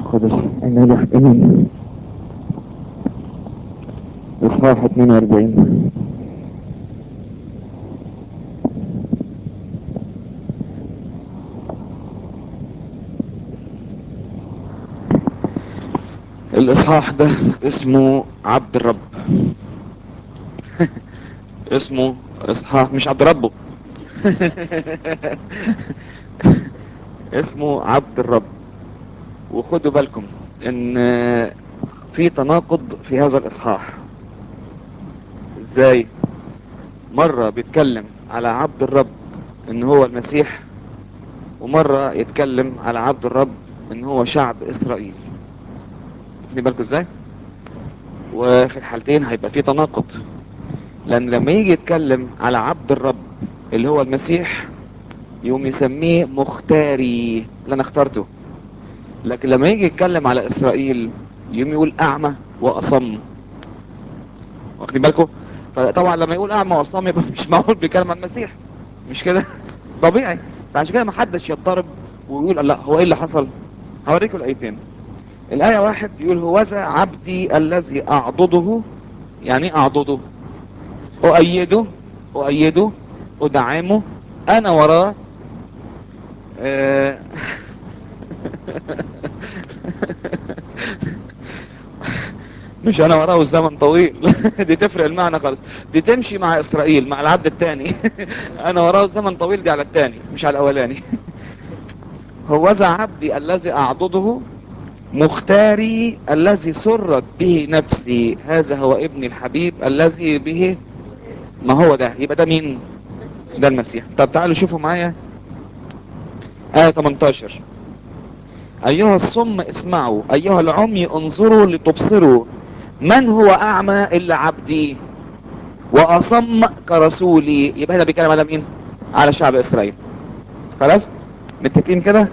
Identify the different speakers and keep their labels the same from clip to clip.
Speaker 1: القدس إن نحن إصحاح 42 الإصحاح ده اسمه عبد الرب اسمه إصحاح مش عبد ربه اسمه عبد الرب وخدوا بالكم ان في تناقض في هذا الاصحاح ازاي مرة بيتكلم على عبد الرب ان هو المسيح ومرة يتكلم على عبد الرب ان هو شعب اسرائيل واخدين بالكم ازاي وفي الحالتين هيبقى في تناقض لان لما يجي يتكلم على عبد الرب اللي هو المسيح يقوم يسميه مختاري اللي انا اخترته لكن لما يجي يتكلم على اسرائيل يقوم يقول اعمى واصم واخدين بالكم فطبعا لما يقول اعمى واصم يبقى مش معقول بيتكلم عن المسيح مش كده طبيعي فعشان كده ما حدش يضطرب ويقول لا هو ايه اللي حصل هوريكم الايتين الايه واحد يقول هوذا عبدي الذي اعضده يعني ايه اعضده اؤيده اؤيده ادعمه انا وراه آه مش انا وراه الزمن طويل دي تفرق المعنى خالص دي تمشي مع اسرائيل مع العبد الثاني انا وراه الزمن طويل دي على الثاني مش على الاولاني هوذا عبدي الذي اعضده مختاري الذي سرت به نفسي هذا هو ابني الحبيب الذي به ما هو ده يبقى ده مين ده المسيح طب تعالوا شوفوا معايا آية 18 أيها الصم اسمعوا أيها العمي انظروا لتبصروا من هو أعمى إلا عبدي وأصم كرسولي يبقى هنا بيتكلم على مين على شعب إسرائيل خلاص متفقين كده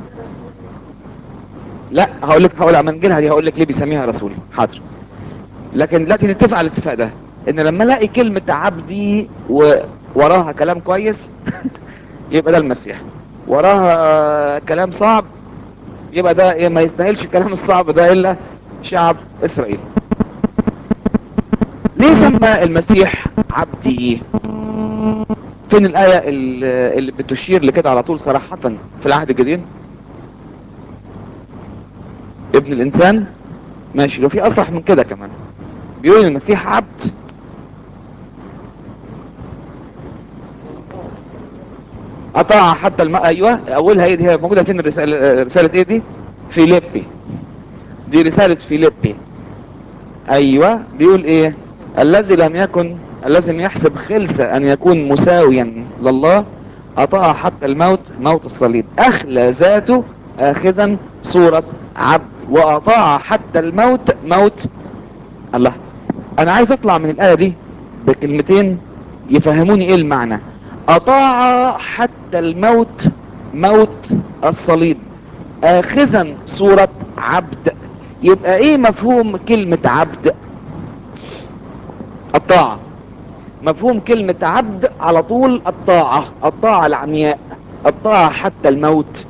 Speaker 1: لا هقول لك هقول لما نجيلها دي هقول لك ليه بيسميها رسولي حاضر لكن لكن نتفق على الاتفاق ده ان لما الاقي كلمة عبدي ووراها كلام كويس يبقى ده المسيح وراها كلام صعب يبقى ده إيه ما يستاهلش الكلام الصعب ده الا شعب اسرائيل ليه سمى المسيح عبدي فين الآية اللي بتشير لكده على طول صراحة في العهد الجديد ابن الانسان ماشي لو في اصرح من كده كمان بيقول المسيح عبد قطع حتى الماء ايوه اولها ايه دي هي موجوده فين الرساله رساله ايه دي فيليبي دي رساله فيليبي ايوه بيقول ايه الذي لم يكن الذي لم يحسب خلسه ان يكون مساويا لله اطاع حتى الموت موت الصليب اخلى ذاته اخذا صوره عبد واطاع حتى الموت موت الله انا عايز اطلع من الايه دي بكلمتين يفهموني ايه المعنى اطاع حتى الموت موت الصليب اخذا صورة عبد يبقى ايه مفهوم كلمة عبد الطاعة مفهوم كلمة عبد على طول الطاعة الطاعة العمياء الطاعة حتى الموت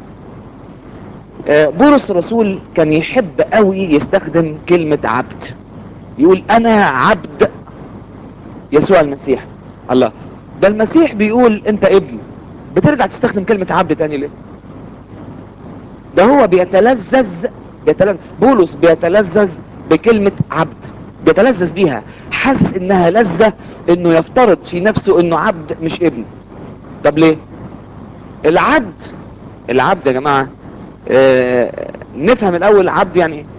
Speaker 1: بولس الرسول كان يحب قوي يستخدم كلمة عبد يقول انا عبد يسوع المسيح الله ده المسيح بيقول انت ابن بترجع تستخدم كلمة عبد تاني ليه ده هو بيتلذذ بيتلذذ بولس بيتلذذ بكلمة عبد بيتلذذ بيها حاسس انها لذة انه يفترض في نفسه انه عبد مش ابن طب ليه العبد العبد يا جماعة اه نفهم الاول عبد يعني ايه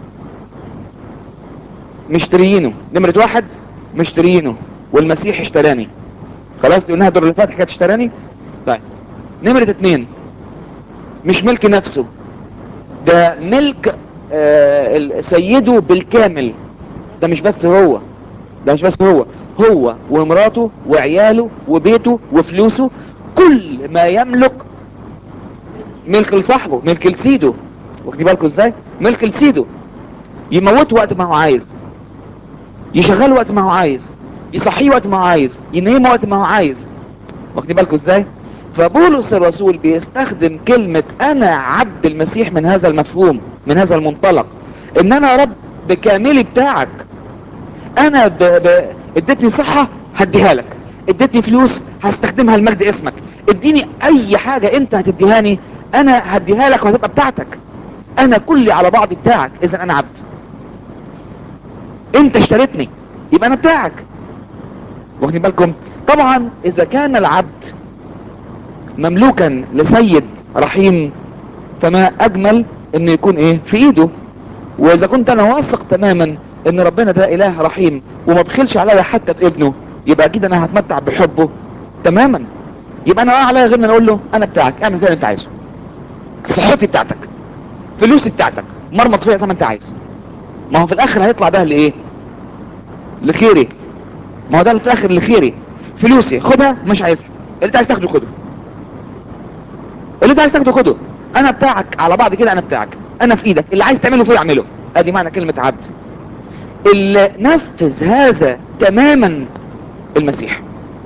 Speaker 1: مشتريينه نمرة واحد مشتريينه والمسيح اشتراني خلاص قلناها الدور اللي فات حكايه اشتراني طيب نمرة اتنين مش ملك نفسه ده ملك آه سيده بالكامل ده مش بس هو ده مش بس هو هو ومراته وعياله وبيته وفلوسه كل ما يملك ملك لصاحبه ملك لسيده واخدين بالكم ازاي ملك لسيده يموته وقت ما هو عايز يشغله وقت ما هو عايز يصحيه وقت ما هو عايز ينيمه وقت ما هو عايز واخدين بالكم ازاي فبولس الرسول بيستخدم كلمة انا عبد المسيح من هذا المفهوم من هذا المنطلق ان انا يا رب بكاملي بتاعك انا ب... ب... اديتني صحة هديها لك اديتني فلوس هستخدمها لمجد اسمك اديني اي حاجة انت هتديهاني انا هديها لك وهتبقى بتاعتك انا كلي على بعض بتاعك اذا انا عبد انت اشتريتني يبقى انا بتاعك واخدين بالكم طبعا اذا كان العبد مملوكا لسيد رحيم فما اجمل انه يكون ايه في ايده واذا كنت انا واثق تماما ان ربنا ده اله رحيم وما بخلش عليا حتى بابنه يبقى اكيد انا هتمتع بحبه تماما يبقى انا عليا غير ان اقول له انا بتاعك اعمل فيها اللي انت عايزه صحتي بتاعتك فلوسي بتاعتك مرمط فيها زي ما انت عايز ما هو في الاخر هيطلع ده لايه لخيري ما هو ده في الاخر لخيري فلوسي خدها مش عايزها اللي انت عايز تاخده خده اللي انت عايز تاخده خده انا بتاعك على بعض كده انا بتاعك انا في ايدك اللي عايز تعمله فيه اعمله ادي معنى كلمة عبد اللي نفذ هذا تماما المسيح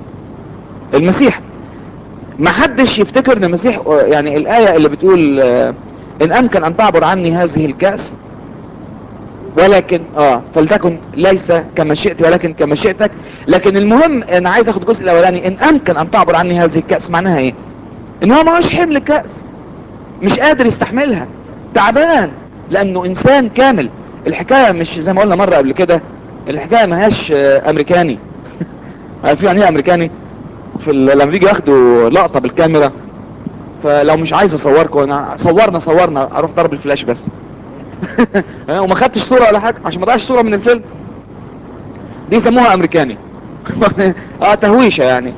Speaker 1: المسيح ما حدش يفتكر ان المسيح يعني الاية اللي بتقول آه، ان امكن ان تعبر عني هذه الكأس ولكن اه فلتكن ليس كما شئت ولكن كما شئتك لكن المهم انا عايز اخد الجزء الاولاني ان امكن ان تعبر عني هذه الكأس معناها ايه ان هو معهوش حمل الكأس مش قادر يستحملها تعبان لانه انسان كامل الحكاية مش زي ما قلنا مرة قبل كده الحكاية ما هياش آه، امريكاني عارفين يعني ايه امريكاني في ال- لما بيجي ياخدوا لقطة بالكاميرا فلو مش عايز اصوركم انا صورنا صورنا اروح ضرب الفلاش بس وما خدتش صورة ولا حاجة عشان ما ضيعش صورة من الفيلم دي يسموها امريكاني اه تهويشة يعني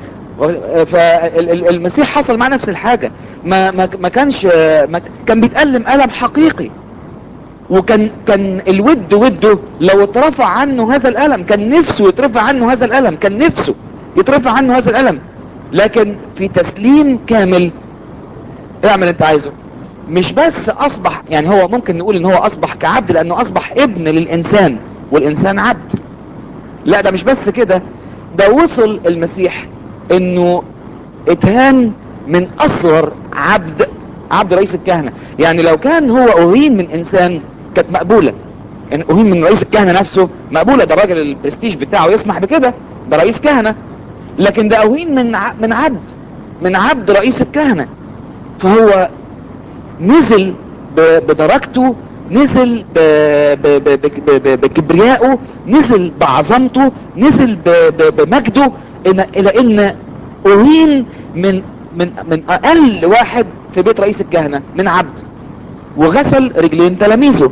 Speaker 1: فالمسيح حصل معاه نفس الحاجة ما ما ما كانش ما كان بيتألم ألم حقيقي وكان كان الود وده لو اترفع عنه هذا الألم كان نفسه يترفع عنه هذا الألم كان نفسه يترفع عنه هذا الألم لكن في تسليم كامل اعمل انت عايزه مش بس اصبح يعني هو ممكن نقول ان هو اصبح كعبد لانه اصبح ابن للانسان والانسان عبد لا ده مش بس كده ده وصل المسيح انه اتهان من اصغر عبد عبد رئيس الكهنة يعني لو كان هو اهين من انسان كانت مقبولة يعني اهين من رئيس الكهنة نفسه مقبولة ده راجل البرستيج بتاعه يسمح بكده ده رئيس كهنة لكن ده اهين من ع- من عبد من عبد رئيس الكهنة فهو نزل ب- بدرجته نزل ب- ب- ب- ب- ب- بكبريائه نزل بعظمته نزل ب- ب- بمجده إن- الى ان اهين من من من اقل واحد في بيت رئيس الكهنة من عبد وغسل رجلين تلاميذه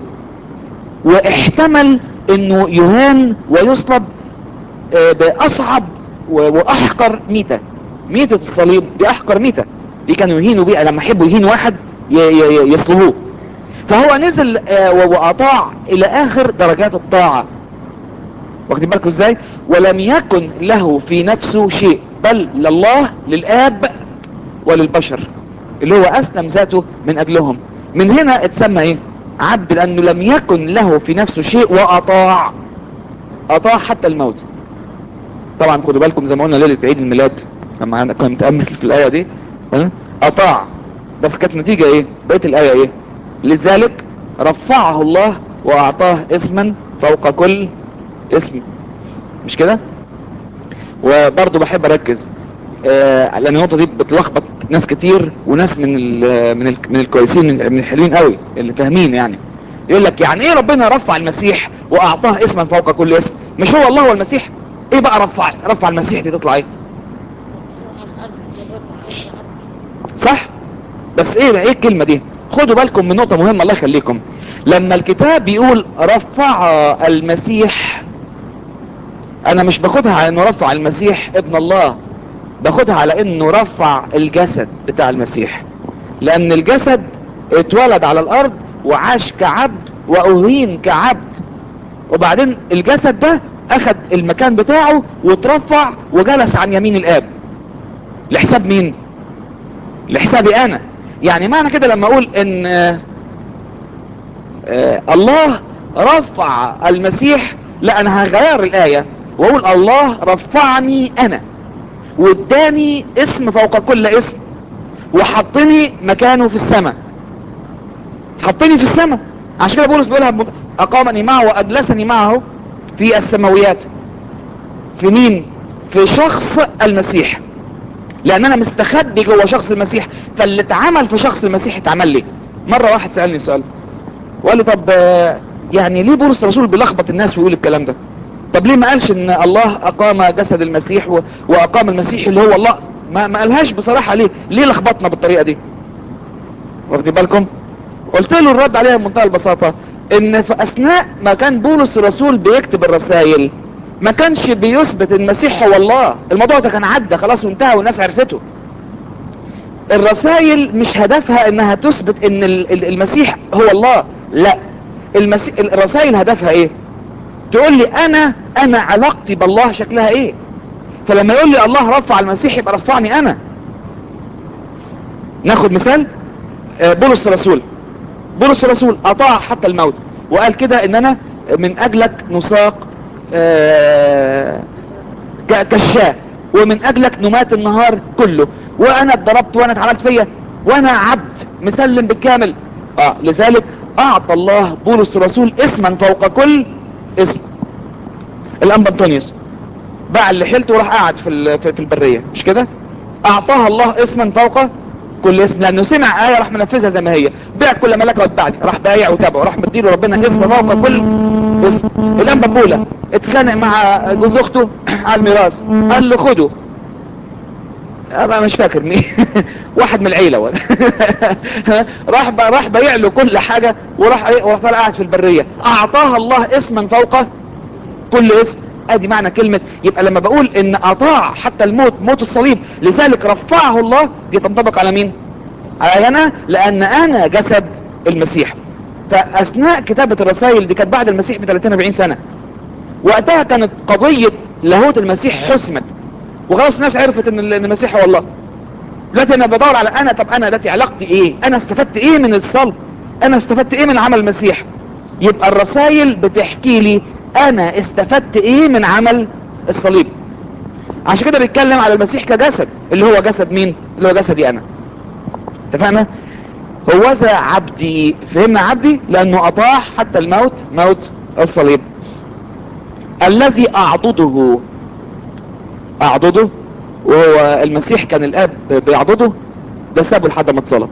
Speaker 1: واحتمل انه يهان ويصلب آه، باصعب و- واحقر ميتة ميتة الصليب دي احقر ميتة دي كانوا يهينوا بيها لما يحبوا يهينوا واحد ي- ي- ي- يصلبوه فهو نزل آه، و- واطاع الى اخر درجات الطاعة واخدين بالكم ازاي ولم يكن له في نفسه شيء بل لله للاب وللبشر اللي هو اسلم ذاته من اجلهم من هنا اتسمى ايه عبد لانه لم يكن له في نفسه شيء واطاع اطاع حتى الموت طبعا خدوا بالكم زي ما قلنا ليله عيد الميلاد لما انا كنت متامل في الايه دي ها؟ اطاع بس كانت نتيجه ايه بقيه الايه ايه لذلك رفعه الله واعطاه اسما فوق كل اسم مش كده وبرضه بحب اركز آه لان النقطه دي بتلخبط ناس كتير وناس من ال من ال من الكويسين من من الحلوين قوي اللي فاهمين يعني يقول لك يعني ايه ربنا رفع المسيح واعطاه اسما فوق كل اسم مش هو الله هو المسيح ايه بقى رفع رفع المسيح دي تطلع ايه صح بس ايه ايه الكلمة دي خدوا بالكم من نقطة مهمة الله يخليكم لما الكتاب بيقول رفع المسيح انا مش باخدها على انه رفع المسيح ابن الله باخدها على انه رفع الجسد بتاع المسيح لان الجسد اتولد على الارض وعاش كعبد واهين كعبد وبعدين الجسد ده اخد المكان بتاعه واترفع وجلس عن يمين الاب لحساب مين لحسابي انا يعني معنى كده لما اقول ان آه، آه، الله رفع المسيح لا انا هغير الاية واقول الله رفعني انا واداني اسم فوق كل اسم وحطني مكانه في السماء حطني في السماء
Speaker 2: عشان كده بولس بيقولها بم- اقامني معه واجلسني معه في السماويات في مين في شخص المسيح لان انا مستخبي جوه شخص المسيح فاللي اتعمل في شخص المسيح اتعمل لي مره واحد سالني سؤال وقال لي طب آه، يعني ليه بولس الرسول بيلخبط الناس ويقول الكلام ده طب ليه ما قالش ان الله اقام جسد المسيح و... واقام المسيح اللي هو الله ما, ما قالهاش بصراحه ليه ليه لخبطنا بالطريقه دي واخدين بالكم قلت له الرد عليها بمنتهى البساطه ان في اثناء ما كان بولس الرسول بيكتب الرسائل ما كانش بيثبت المسيح هو الله الموضوع ده كان عدى خلاص وانتهى والناس عرفته الرسائل مش هدفها انها تثبت ان ال- ال- المسيح هو الله لا المسيح الرسائل هدفها ايه تقول لي انا انا علاقتي بالله شكلها ايه فلما يقول لي الله رفع المسيح يبقى رفعني انا ناخد مثال آه، بولس الرسول بولس الرسول اطاع حتى الموت وقال كده ان انا من اجلك نساق آه، ك- كالشاة ومن اجلك نمات النهار كله وانا اتضربت وانا اتعملت فيا وانا عبد مسلم بالكامل اه لذلك اعطى الله بولس الرسول اسما فوق كل اسم الانبا انطونيوس باع اللي حيلته وراح قاعد في ال- في في البريه مش كده اعطاها الله اسما فوق كل اسم لانه سمع ايه راح منفذها زي ما هي بيع كل ملك واتبعني راح بايع وتابعه راح مديله ربنا اسم فوق كل اسم الانبا بولا اتخانق مع جوز اخته على الميراث قال له خده انا مش فاكر مين واحد من العيله ولا راح ب- راح بايع له كل حاجه وراح ايه وراح طالع قاعد في البريه اعطاها الله اسما فوق كل اسم ادي معنى كلمة يبقى لما بقول ان اطاع حتى الموت موت الصليب لذلك رفعه الله دي تنطبق على مين على انا لان انا جسد المسيح فاثناء كتابة الرسائل دي كانت بعد المسيح ب 30 40 سنة وقتها كانت قضية لاهوت المسيح حسمت وخلاص الناس عرفت ان ال- إن المسيح هو الله دلوقتي انا بدور على انا طب انا دلوقتي علاقتي ايه انا استفدت ايه من الصلب انا استفدت ايه من عمل المسيح يبقى الرسائل بتحكي لي انا استفدت ايه من عمل الصليب عشان كده بيتكلم على المسيح كجسد اللي هو جسد مين اللي هو جسدي انا اتفقنا هوذا عبدي فهمنا عبدي لانه اطاع حتى الموت موت الصليب الذي اعضده اعضده وهو المسيح كان الاب بيعضده ده سابه لحد ما اتصلب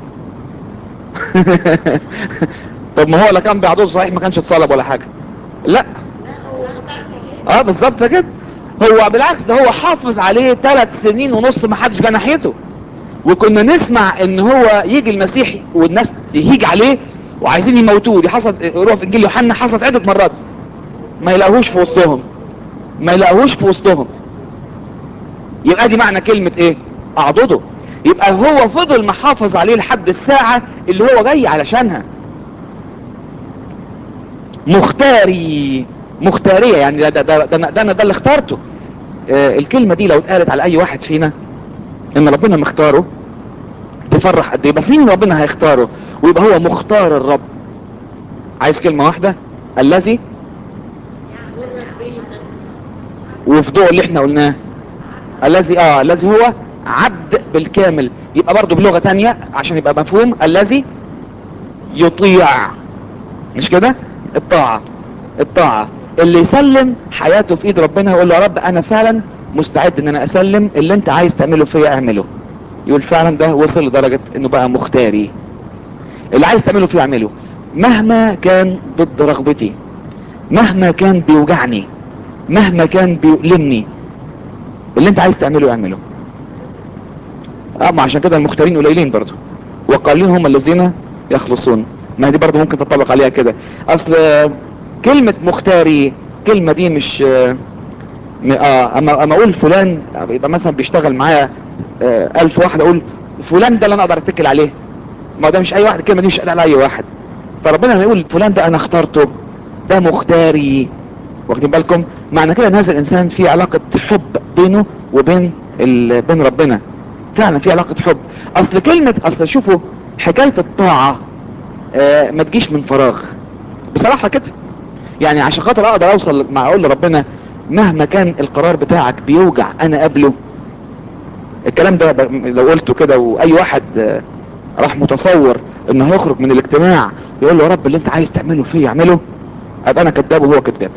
Speaker 2: طب ما هو لا كان بيعضده صحيح ما كانش اتصلب ولا حاجه لا اه بالظبط كده هو بالعكس ده هو حافظ عليه ثلاث سنين ونص ما حدش جه ناحيته وكنا نسمع ان هو يجي المسيح والناس تهيج عليه وعايزين يموتوه دي حصلت روح في انجيل يوحنا حصلت عده مرات ما يلاقوهوش في وسطهم ما يلاقوهوش في وسطهم يبقى دي معنى كلمة ايه اعضده يبقى هو فضل محافظ عليه لحد الساعة اللي هو جاي علشانها مختاري مختارية يعني ده ده ده, ده, أنا- ده انا ده اللي اخترته آه الكلمة دي لو اتقالت على اي واحد فينا ان ربنا مختاره تفرح قد ايه بس مين ربنا هيختاره ويبقى هو مختار الرب عايز كلمة واحدة الذي وفي ضوء اللي احنا قلناه الذي اه الذي هو عبد بالكامل يبقى برضه بلغة تانية عشان يبقى مفهوم الذي يطيع مش كده الطاعة الطاعة اللي يسلم حياته في ايد ربنا ويقول له يا رب انا فعلا مستعد ان انا اسلم اللي انت عايز تعمله فيا اعمله يقول فعلا ده وصل لدرجة انه بقى مختاري اللي عايز تعمله فيه اعمله مهما كان ضد رغبتي مهما كان بيوجعني مهما كان بيؤلمني اللي انت عايز تعمله اعمله اما عشان كده المختارين قليلين برضو وقليل هم الذين يخلصون ما دي برضو ممكن تطبق عليها كده اصل كلمة مختاري كلمة دي مش اه اه، اما اما اقول فلان يبقى مثلا بيشتغل معايا اه، الف واحد اقول فلان ده اللي انا اقدر اتكل عليه ما ده مش اي واحد الكلمة دي مش قال على اي واحد فربنا لما يقول فلان ده انا اخترته ده مختاري واخدين بالكم معنى كده ان هذا الانسان في علاقة حب بينه وبين ال... بين ربنا فعلا في علاقة حب اصل كلمة اصل شوفوا حكاية الطاعة آه ما تجيش من فراغ بصراحة كده يعني عشان خاطر اقدر اوصل مع اقول لربنا مهما كان القرار بتاعك بيوجع انا قبله الكلام ده ب- لو قلته كده واي واحد آه، راح متصور انه هيخرج من الاجتماع يقول له يا رب اللي انت عايز تعمله فيه اعمله ابقى انا كذاب وهو كذاب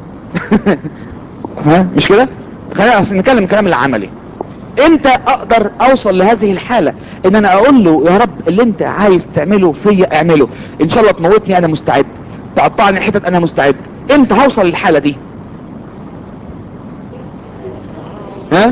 Speaker 2: ها مش كده خلينا أصل نتكلم الكلام العملي امتى اقدر اوصل لهذه الحالة ان انا اقول له يا رب اللي انت عايز تعمله فيا اعمله ان شاء الله تموتني انا مستعد تقطعني حتت انا مستعد امتى هوصل للحالة دي ها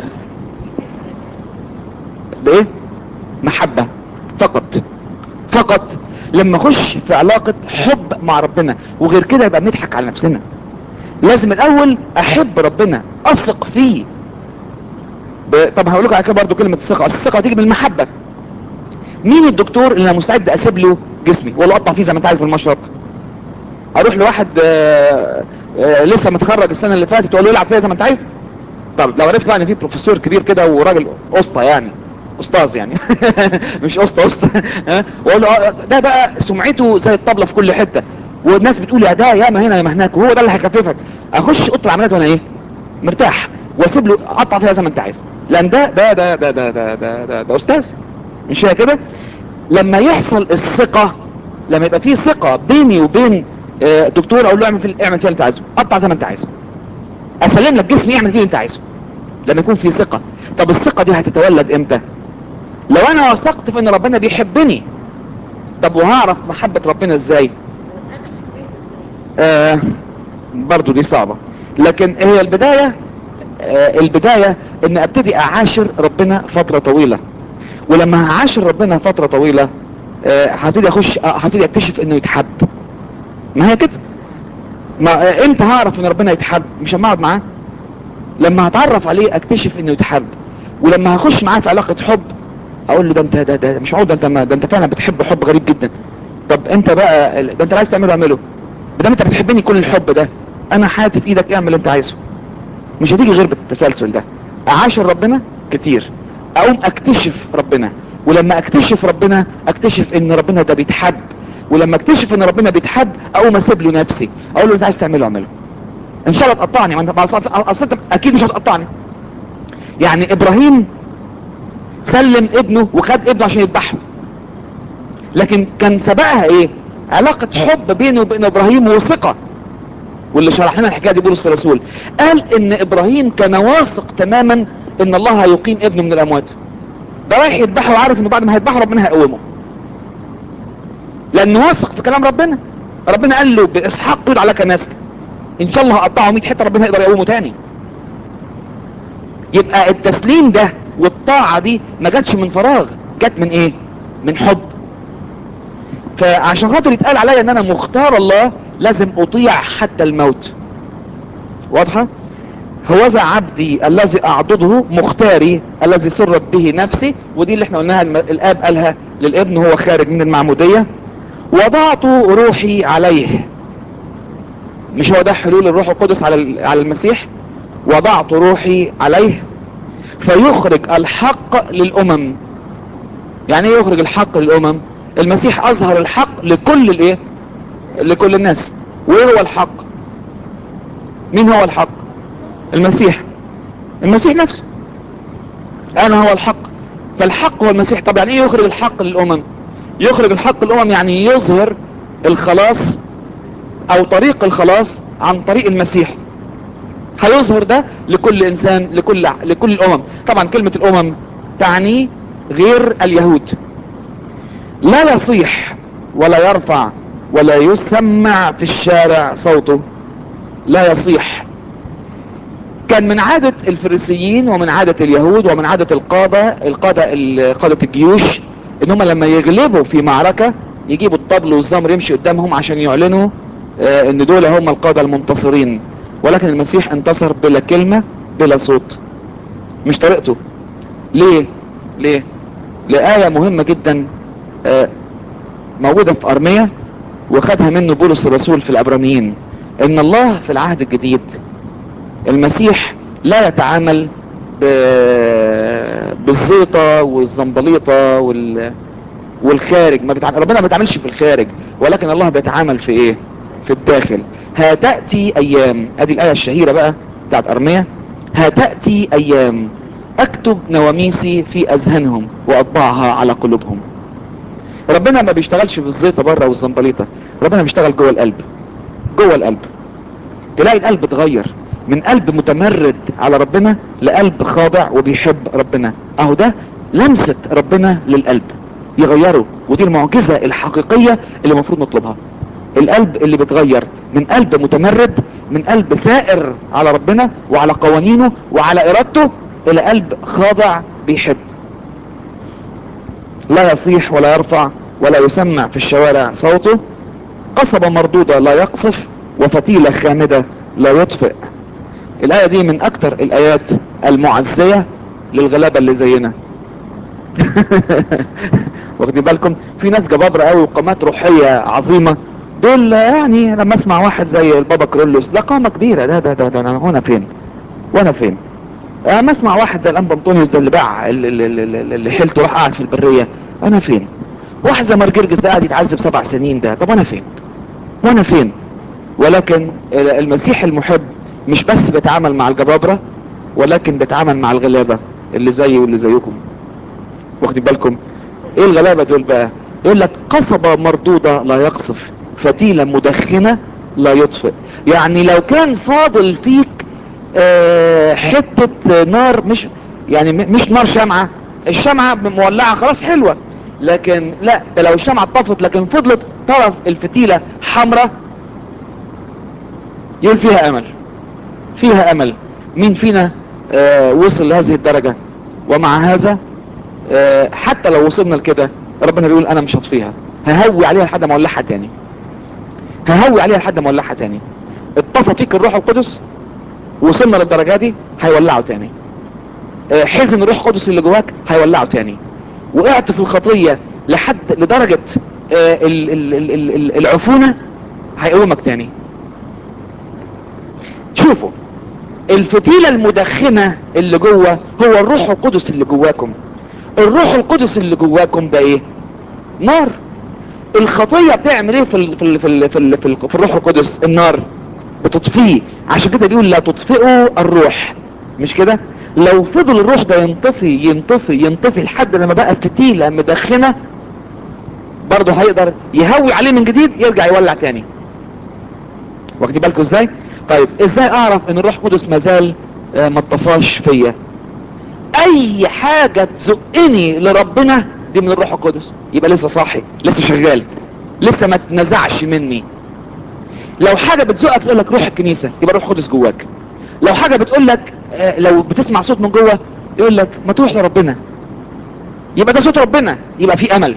Speaker 2: بايه محبة فقط فقط لما اخش في علاقة حب مع ربنا وغير كده يبقى بنضحك على نفسنا لازم الاول احب ربنا اثق فيه ب... طب هقول لكم على كده برضه كلمه الثقه اصل الثقه تيجي من المحبه مين الدكتور اللي انا مستعد اسيب له جسمي ولا اقطع فيه زي ما انت عايز بالمشرط اروح لواحد آآ آآ لسه متخرج السنه اللي فاتت واقول له العب فيها زي ما انت عايز طب لو عرفت بقى ان في بروفيسور كبير كده وراجل اسطى يعني استاذ يعني مش اسطى اسطى ها واقول له ده بقى سمعته زي الطبله في كل حته والناس بتقول يا ده يا ما هنا يا ما هناك وهو ده اللي هيخففك اخش اوضه العمليات وانا ايه مرتاح واسيب له اقطع فيها زي ما انت عايز لان ده ده ده ده ده ده ده, ده, ده استاذ مش هي كده لما يحصل الثقه لما يبقى في ثقه بيني وبين دكتور اقول له اعمل في اعمل فيها اللي انت عايزه قطع زي ما انت عايز اسلم لك جسمي اعمل فيه اللي انت عايزه لما يكون في ثقه طب الثقه دي هتتولد امتى لو انا وثقت في ان ربنا بيحبني طب وهعرف محبه ربنا ازاي آه برضو دي صعبة لكن هي البداية آه البداية ان ابتدي اعاشر ربنا فترة طويلة ولما هعاشر ربنا فترة طويلة آه هبتدي اخش هبتدي اكتشف انه يتحب ما هي كده ما آه امتى هعرف ان ربنا يتحب مش لما اقعد معاه لما هتعرف عليه اكتشف انه يتحب ولما هخش معاه في علاقة حب اقول له ده انت ده, ده مش معقول ده انت ما ده انت فعلا بتحب حب غريب جدا طب انت بقى ده انت عايز تعمله اعمله بدل انت بتحبني كل الحب ده انا حياتي في ايدك اعمل اللي انت عايزه مش هتيجي غير بالتسلسل ده اعاشر ربنا كتير اقوم اكتشف ربنا ولما اكتشف ربنا اكتشف ان ربنا ده بيتحب ولما اكتشف ان ربنا بيتحب اقوم اسيب له نفسي اقول له انت عايز تعمله اعمله ان شاء الله تقطعني ما انت اصل انت اكيد مش هتقطعني يعني ابراهيم سلم ابنه وخد ابنه عشان يذبحه لكن كان سبقها ايه علاقة حب بينه وبين ابراهيم وثقة واللي شرح لنا الحكاية دي بولس الرسول قال ان ابراهيم كان واثق تماما ان الله هيقيم ابنه من الاموات ده رايح يذبحه وعارف انه بعد ما هيذبحه ربنا هيقومه لانه واثق في كلام ربنا ربنا قال له باسحاق يدعى لك نسل ان شاء الله هقطعه 100 حته ربنا يقدر يقومه تاني يبقى التسليم ده والطاعه دي ما جاتش من فراغ جت من ايه من حب فعشان خاطر يتقال عليا ان انا مختار الله لازم اطيع حتى الموت واضحة هوذا عبدي الذي اعضده مختاري الذي سرت به نفسي ودي اللي احنا قلناها الاب قالها للابن هو خارج من المعمودية وضعت روحي عليه مش هو ده حلول الروح القدس على على المسيح وضعت روحي عليه فيخرج الحق للامم يعني ايه يخرج الحق للامم المسيح اظهر الحق لكل الايه لكل الناس وايه هو الحق مين هو الحق المسيح المسيح نفسه انا هو الحق فالحق هو المسيح طب يعني ايه يخرج الحق للامم يخرج الحق للامم يعني يظهر الخلاص او طريق الخلاص عن طريق المسيح هيظهر ده لكل انسان لكل لكل الامم طبعا كلمة الامم تعني غير اليهود لا يصيح ولا يرفع ولا يسمع في الشارع صوته لا يصيح كان من عادة الفريسيين ومن عادة اليهود ومن عادة القادة القادة قادة الجيوش ان هم لما يغلبوا في معركة يجيبوا الطبل والزمر يمشي قدامهم عشان يعلنوا اه ان دول هم القادة المنتصرين ولكن المسيح انتصر بلا كلمة بلا صوت مش طريقته ليه ليه لآية مهمة جدا اه موجودة في ارمية وخدها منه بولس الرسول في العبرانيين ان الله في العهد الجديد المسيح لا يتعامل ب... بالزيطة والزنبليطة وال... والخارج ما بتع... ربنا ما بيتعاملش في الخارج ولكن الله بيتعامل في ايه في الداخل هتأتي ايام ادي الاية الشهيرة بقى بتاعت ارمية هتأتي ايام اكتب نواميسي في اذهانهم واطبعها على قلوبهم ربنا ما بيشتغلش بالزيطه بره والزنبليطه ربنا بيشتغل جوه القلب جوه القلب تلاقي القلب اتغير من قلب متمرد على ربنا لقلب خاضع وبيحب ربنا اهو ده لمسة ربنا للقلب يغيره ودي المعجزة الحقيقية اللي المفروض نطلبها القلب اللي بيتغير من قلب متمرد من قلب سائر على ربنا وعلى قوانينه وعلى ارادته الى قلب خاضع بيحب لا يصيح ولا يرفع ولا يسمع في الشوارع صوته قصبة مردودة لا يقصف وفتيلة خامدة لا يطفئ الآية دي من أكتر الآيات المعزية للغلابة اللي زينا واخدين بالكم في ناس جبابرة قوي وقامات روحية عظيمة دول يعني لما اسمع واحد زي البابا كرولوس ده قامة كبيرة ده ده ده, ده, ده وانا فين وانا فين اما اسمع واحد زي الانبا انطونيوس ده اللي باع اللي, اللي, اللي, اللي حيلته راح قاعد في البرية انا فين واحد زي مارجرجس ده قاعد يتعذب سبع سنين ده طب انا فين وانا فين ولكن المسيح المحب مش بس بيتعامل مع الجبابرة ولكن بيتعامل مع الغلابة اللي زيي واللي زيكم واخدين بالكم ايه الغلابة دول بقى يقول لك قصبة مردودة لا يقصف فتيلة مدخنة لا يطفئ يعني لو كان فاضل فيك اه حتة نار مش يعني مش نار شمعة الشمعة مولعة خلاص حلوة لكن لا ده لو الشمعة اتطفت لكن فضلت طرف الفتيلة حمراء يقول فيها امل فيها امل مين فينا آه وصل لهذه الدرجة ومع هذا آه حتى لو وصلنا لكده ربنا بيقول انا مش هطفيها ههوي عليها لحد ما اولعها تاني ههوي عليها لحد ما اولعها تاني اتطفى فيك الروح القدس وصلنا للدرجة دي هيولعه تاني آه حزن الروح القدس اللي جواك هيولعه تاني وقعت في الخطية لحد لدرجة ال ال ال ال العفونة هيقومك تاني شوفوا الفتيلة المدخنة اللي جوه هو الروح القدس اللي جواكم الروح القدس اللي جواكم ده ايه نار الخطية بتعمل ايه في ال في ال في ال في, ال في, ال في الروح القدس النار بتطفيه عشان كده بيقول لا تطفئوا الروح مش كده لو فضل الروح ده ينطفي ينطفي ينطفي لحد لما بقى فتيلة مدخنة برضه هيقدر يهوي عليه من جديد يرجع يولع تاني واخدين بالكم ازاي طيب ازاي اعرف ان الروح القدس مازال آه ما اتطفاش فيا اي حاجة تزقني لربنا دي من الروح القدس يبقى لسه صاحي لسه شغال لسه ما اتنزعش مني لو حاجة بتزقك تقول لك روح الكنيسة يبقى روح القدس جواك لو حاجة بتقول لك آه لو بتسمع صوت من جوه يقول لك ما تروح لربنا يبقى ده صوت ربنا يبقى في امل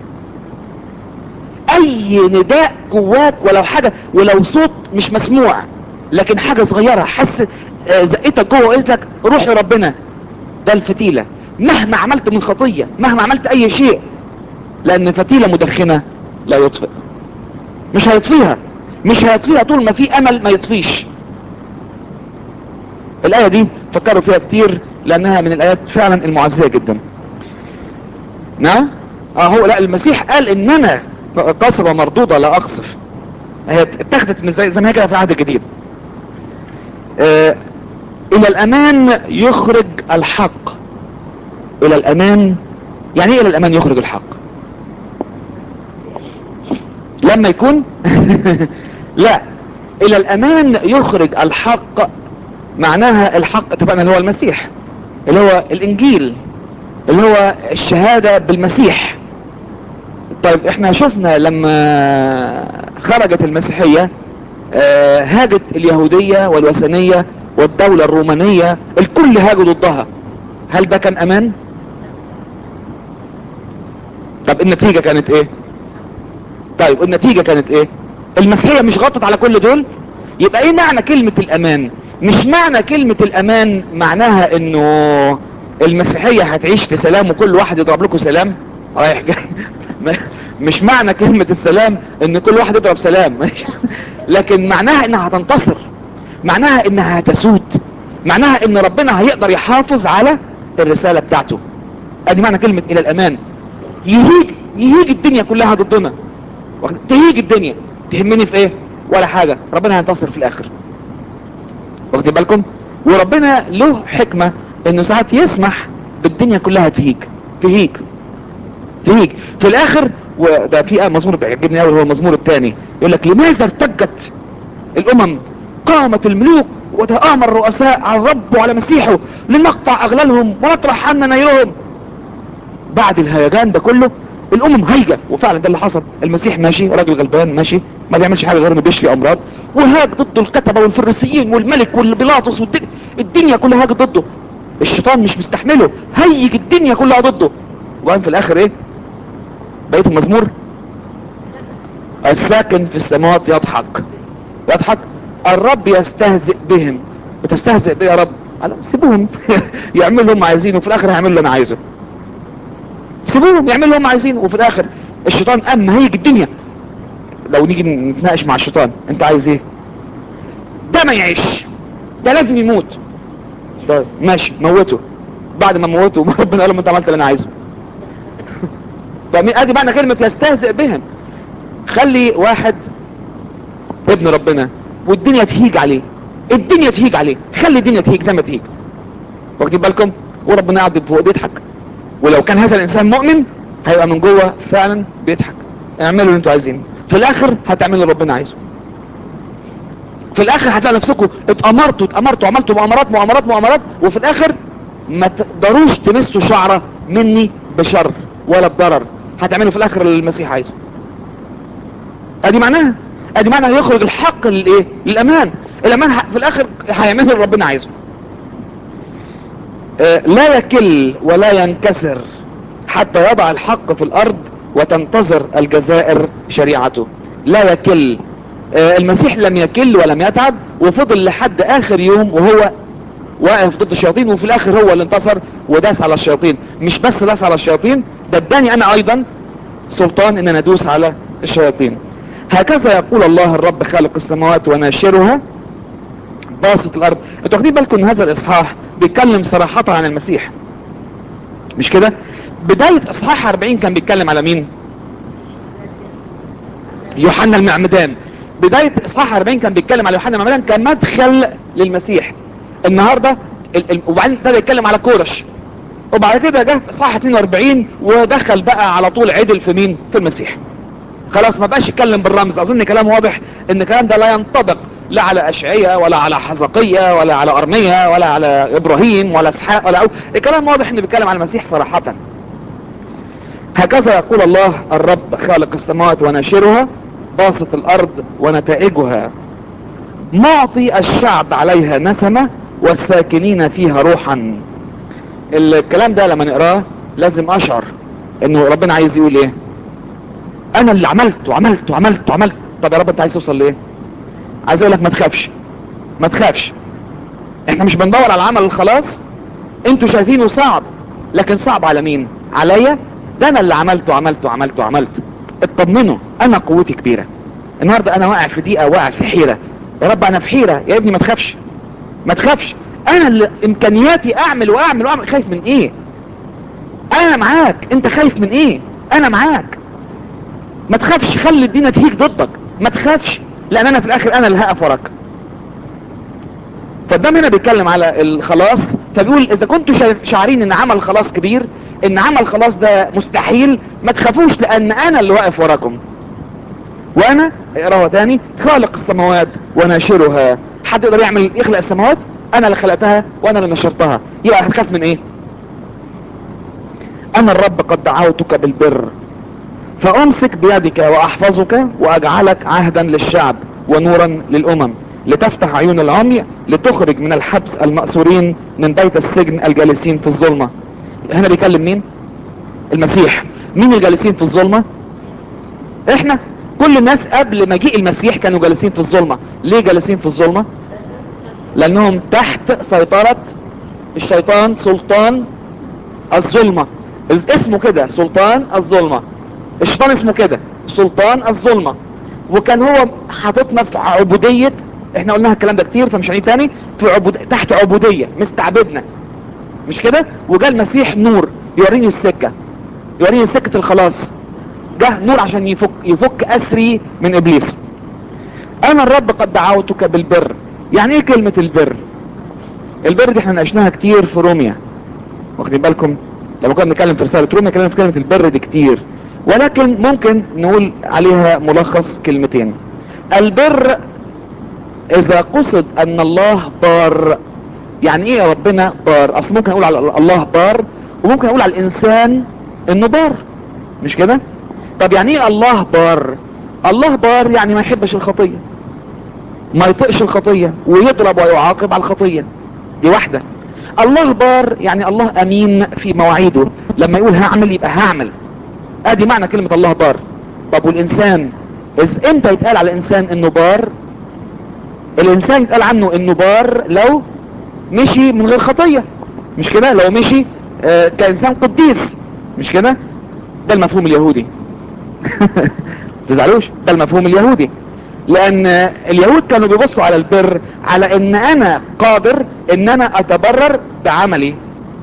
Speaker 2: اي نداء جواك ولو حاجة ولو صوت مش مسموع لكن حاجة صغيرة حس آه زقتك جوه وقلت لك روح لربنا ده الفتيلة مهما عملت من خطية مهما عملت اي شيء لان فتيلة مدخنة لا يطفئ مش هيطفيها مش هيطفيها طول ما في امل ما يطفيش الاية دي فكروا فيها كتير لانها من الايات فعلا المعزية جدا نعم اه هو لا المسيح قال ان انا قصبة مردودة لا اقصف هي اتخذت من زي, زي ما هي كده في العهد الجديد آه الى الامان يخرج الحق الى الامان يعني ايه الى الامان يخرج الحق لما يكون لا الى الامان يخرج الحق معناها الحق اتفقنا اللي هو المسيح اللي هو الانجيل اللي هو الشهادة بالمسيح طيب احنا شفنا لما خرجت المسيحية اه هاجت اليهودية والوثنية والدولة الرومانية الكل هاجوا ضدها هل ده كان امان طب النتيجة كانت ايه طيب النتيجة كانت ايه المسيحية مش غطت على كل دول يبقى ايه معنى كلمة الامان مش معنى كلمة الامان معناها انه المسيحية هتعيش في سلام وكل واحد يضرب لكم سلام رايح جاي مش معنى كلمة السلام ان كل واحد يضرب سلام لكن معناها انها هتنتصر معناها انها هتسود معناها ان ربنا هيقدر يحافظ على الرسالة بتاعته ادي معنى كلمة الى الامان يهيج يهيج الدنيا كلها ضدنا تهيج الدنيا تهمني في ايه ولا حاجة ربنا هينتصر في الاخر واخدين بالكم وربنا له حكمة انه ساعات يسمح بالدنيا كلها تهيج تهيج تهيج في الاخر وده في مزمور بيعجبني قوي هو المزمور الثاني يقول لك لماذا ارتجت الامم قامت الملوك وتآمر الرؤساء على الرب وعلى مسيحه لنقطع اغلالهم ونطرح عنا نيرهم بعد الهيجان ده كله الامم هايجه وفعلا ده اللي حصل المسيح ماشي راجل غلبان ماشي ما بيعملش حاجه غير انه بيشفي امراض وهاج ضده الكتبه والفريسيين والملك والبيلاطس والدنيا الدنيا كلها هاجت ضده الشيطان مش مستحمله هيج الدنيا كلها ضده وبعدين في الاخر ايه بقيت المزمور الساكن في السماوات يضحك يضحك الرب يستهزئ بهم بتستهزئ بيه يا رب قال سيبوهم يعملوا اللي هم عايزينه وفي الاخر هيعملوا اللي انا عايزه سيبوهم يعملوا اللي هم عايزينه وفي الاخر الشيطان قام هيج الدنيا لو نيجي نتناقش مع الشيطان انت عايز ايه ده ما يعيش ده لازم يموت طيب ماشي موته بعد ما موته ربنا قال له انت عملت اللي انا عايزه فمين ادي معنى كلمة يستهزئ بهم خلي واحد ابن ربنا والدنيا تهيج عليه الدنيا تهيج عليه خلي الدنيا تهيج زي ما تهيج واخدين بالكم وربنا قاعد فوق بيضحك ولو كان هذا الانسان مؤمن هيبقى من جوه فعلا بيضحك اعملوا اللي انتوا عايزينه في الاخر هتعملوا اللي ربنا عايزه في الاخر هتلاقي نفسكم اتامرتوا اتامرتوا عملتوا مؤامرات مؤامرات مؤامرات وفي الاخر ما تقدروش تمسوا شعره مني بشر ولا بضرر هتعملوا في الاخر اللي المسيح عايزه ادي معناها ادي معناها يخرج الحق للايه للامان الامان ه- في الاخر هيعمله اللي ربنا عايزه آه، لا يكل ولا ينكسر حتى يضع الحق في الارض وتنتظر الجزائر شريعته لا يكل آه، المسيح لم يكل ولم يتعب وفضل لحد اخر يوم وهو واقف ضد الشياطين وفي الاخر هو اللي انتصر وداس على الشياطين مش بس داس على الشياطين ده اداني انا ايضا سلطان ان انا ادوس على الشياطين هكذا يقول الله الرب خالق السماوات وناشرها باسط الارض انتوا واخدين بالكم ان هذا الاصحاح بيتكلم صراحة عن المسيح مش كده بداية اصحاح 40 كان بيتكلم على مين يوحنا المعمدان بداية اصحاح 40 كان بيتكلم على يوحنا المعمدان كمدخل للمسيح النهاردة ال- ال- وبعدين ابتدى يتكلم على كورش وبعد كده جه في اصحاح 42 ودخل بقى على طول عدل في مين في المسيح خلاص ما بقاش يتكلم بالرمز اظن كلام واضح ان الكلام ده لا ينطبق لا على اشعية ولا على حزقية ولا على ارمية ولا على ابراهيم ولا اسحاق ولا أو الكلام واضح انه بيتكلم على المسيح صراحة هكذا يقول الله الرب خالق السماوات وناشرها باسط الارض ونتائجها معطي الشعب عليها نسمة والساكنين فيها روحا الكلام ده لما نقراه لازم اشعر انه ربنا عايز يقول ايه انا اللي عملت وعملت وعملت وعملت طب يا رب انت عايز توصل لايه عايز اقول لك ما تخافش ما تخافش احنا مش بندور على عمل الخلاص انتوا شايفينه صعب لكن صعب على مين عليا ده انا اللي عملت وعملت وعملت وعملت اطمنوا انا قوتي كبيرة النهاردة انا واقع في ضيقة واقع في حيرة يا رب انا في حيرة يا ابني ما تخافش ما تخافش انا اللي امكانياتي اعمل واعمل واعمل خايف من ايه انا معاك انت خايف من ايه انا معاك ما تخافش خلي الدنيا تهيج ضدك ما تخافش لان انا في الاخر انا اللي هقف وراك فالدم هنا بيتكلم على الخلاص فبيقول اذا كنتوا شا- شاعرين ان عمل خلاص كبير ان عمل خلاص ده مستحيل ما تخافوش لان انا اللي واقف وراكم وانا اقراها تاني خالق السماوات وناشرها حد يقدر يعمل يخلق السماوات انا اللي خلقتها وانا اللي نشرتها يبقى هتخاف من ايه انا الرب قد دعوتك بالبر فامسك بيدك واحفظك واجعلك عهدا للشعب ونورا للامم لتفتح عيون العمي لتخرج من الحبس المأسورين من بيت السجن الجالسين في الظلمة هنا بيكلم مين المسيح مين الجالسين في الظلمة احنا كل الناس قبل مجيء المسيح كانوا جالسين في الظلمة ليه جالسين في الظلمة لانهم تحت سيطرة الشيطان سلطان الظلمة اسمه كده سلطان الظلمة الشيطان اسمه كده سلطان الظلمة وكان هو حاططنا في عبودية احنا قلنا الكلام ده كتير فمش هنعيد تاني في عبود... تحت عبودية مستعبدنا مش كده وجاء المسيح نور يوريني السكة يوريني سكة الخلاص جه نور عشان يفك يفك اسري من ابليس انا الرب قد دعوتك بالبر يعني ايه كلمة البر البر دي احنا ناقشناها كتير في روميا واخدين بالكم لما كنا بنتكلم في رسالة روميا كلمنا في كلمة البر دي كتير ولكن ممكن نقول عليها ملخص كلمتين البر اذا قصد ان الله بار يعني ايه يا ربنا بار اصل ممكن اقول على الله بار وممكن اقول على الانسان انه بار مش كده طب يعني ايه الله بار الله بار يعني ما يحبش الخطية ما يطقش الخطية ويضرب ويعاقب على الخطية دي واحدة الله بار يعني الله امين في مواعيده لما يقول هعمل يبقى هعمل ادي معنى كلمة الله بار طب والانسان اذ امتى يتقال على الانسان انه بار الانسان يتقال عنه انه بار لو مشي من غير خطية مش كده لو مشي آه كانسان قديس مش كده ده المفهوم اليهودي تزعلوش ده المفهوم اليهودي لان اليهود كانوا بيبصوا على البر على ان انا قادر ان انا اتبرر بعملي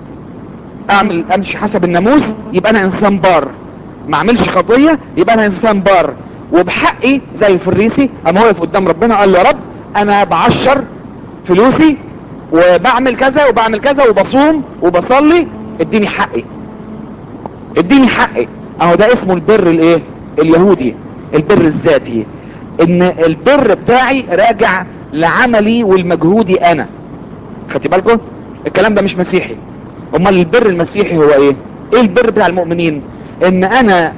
Speaker 2: اعمل امشي حسب الناموس يبقى انا انسان بار ما اعملش خطية يبقى انا انسان بار وبحقي زي الفريسي اما واقف قدام ربنا قال له يا رب انا بعشر فلوسي وبعمل كذا وبعمل كذا وبصوم وبصلي اديني حقي اديني حقي اهو ده اسمه البر الايه اليهودي البر الذاتي ان البر بتاعي راجع لعملي والمجهودي انا خدتي بالكم الكلام ده مش مسيحي امال البر المسيحي هو ايه ايه البر بتاع المؤمنين ان انا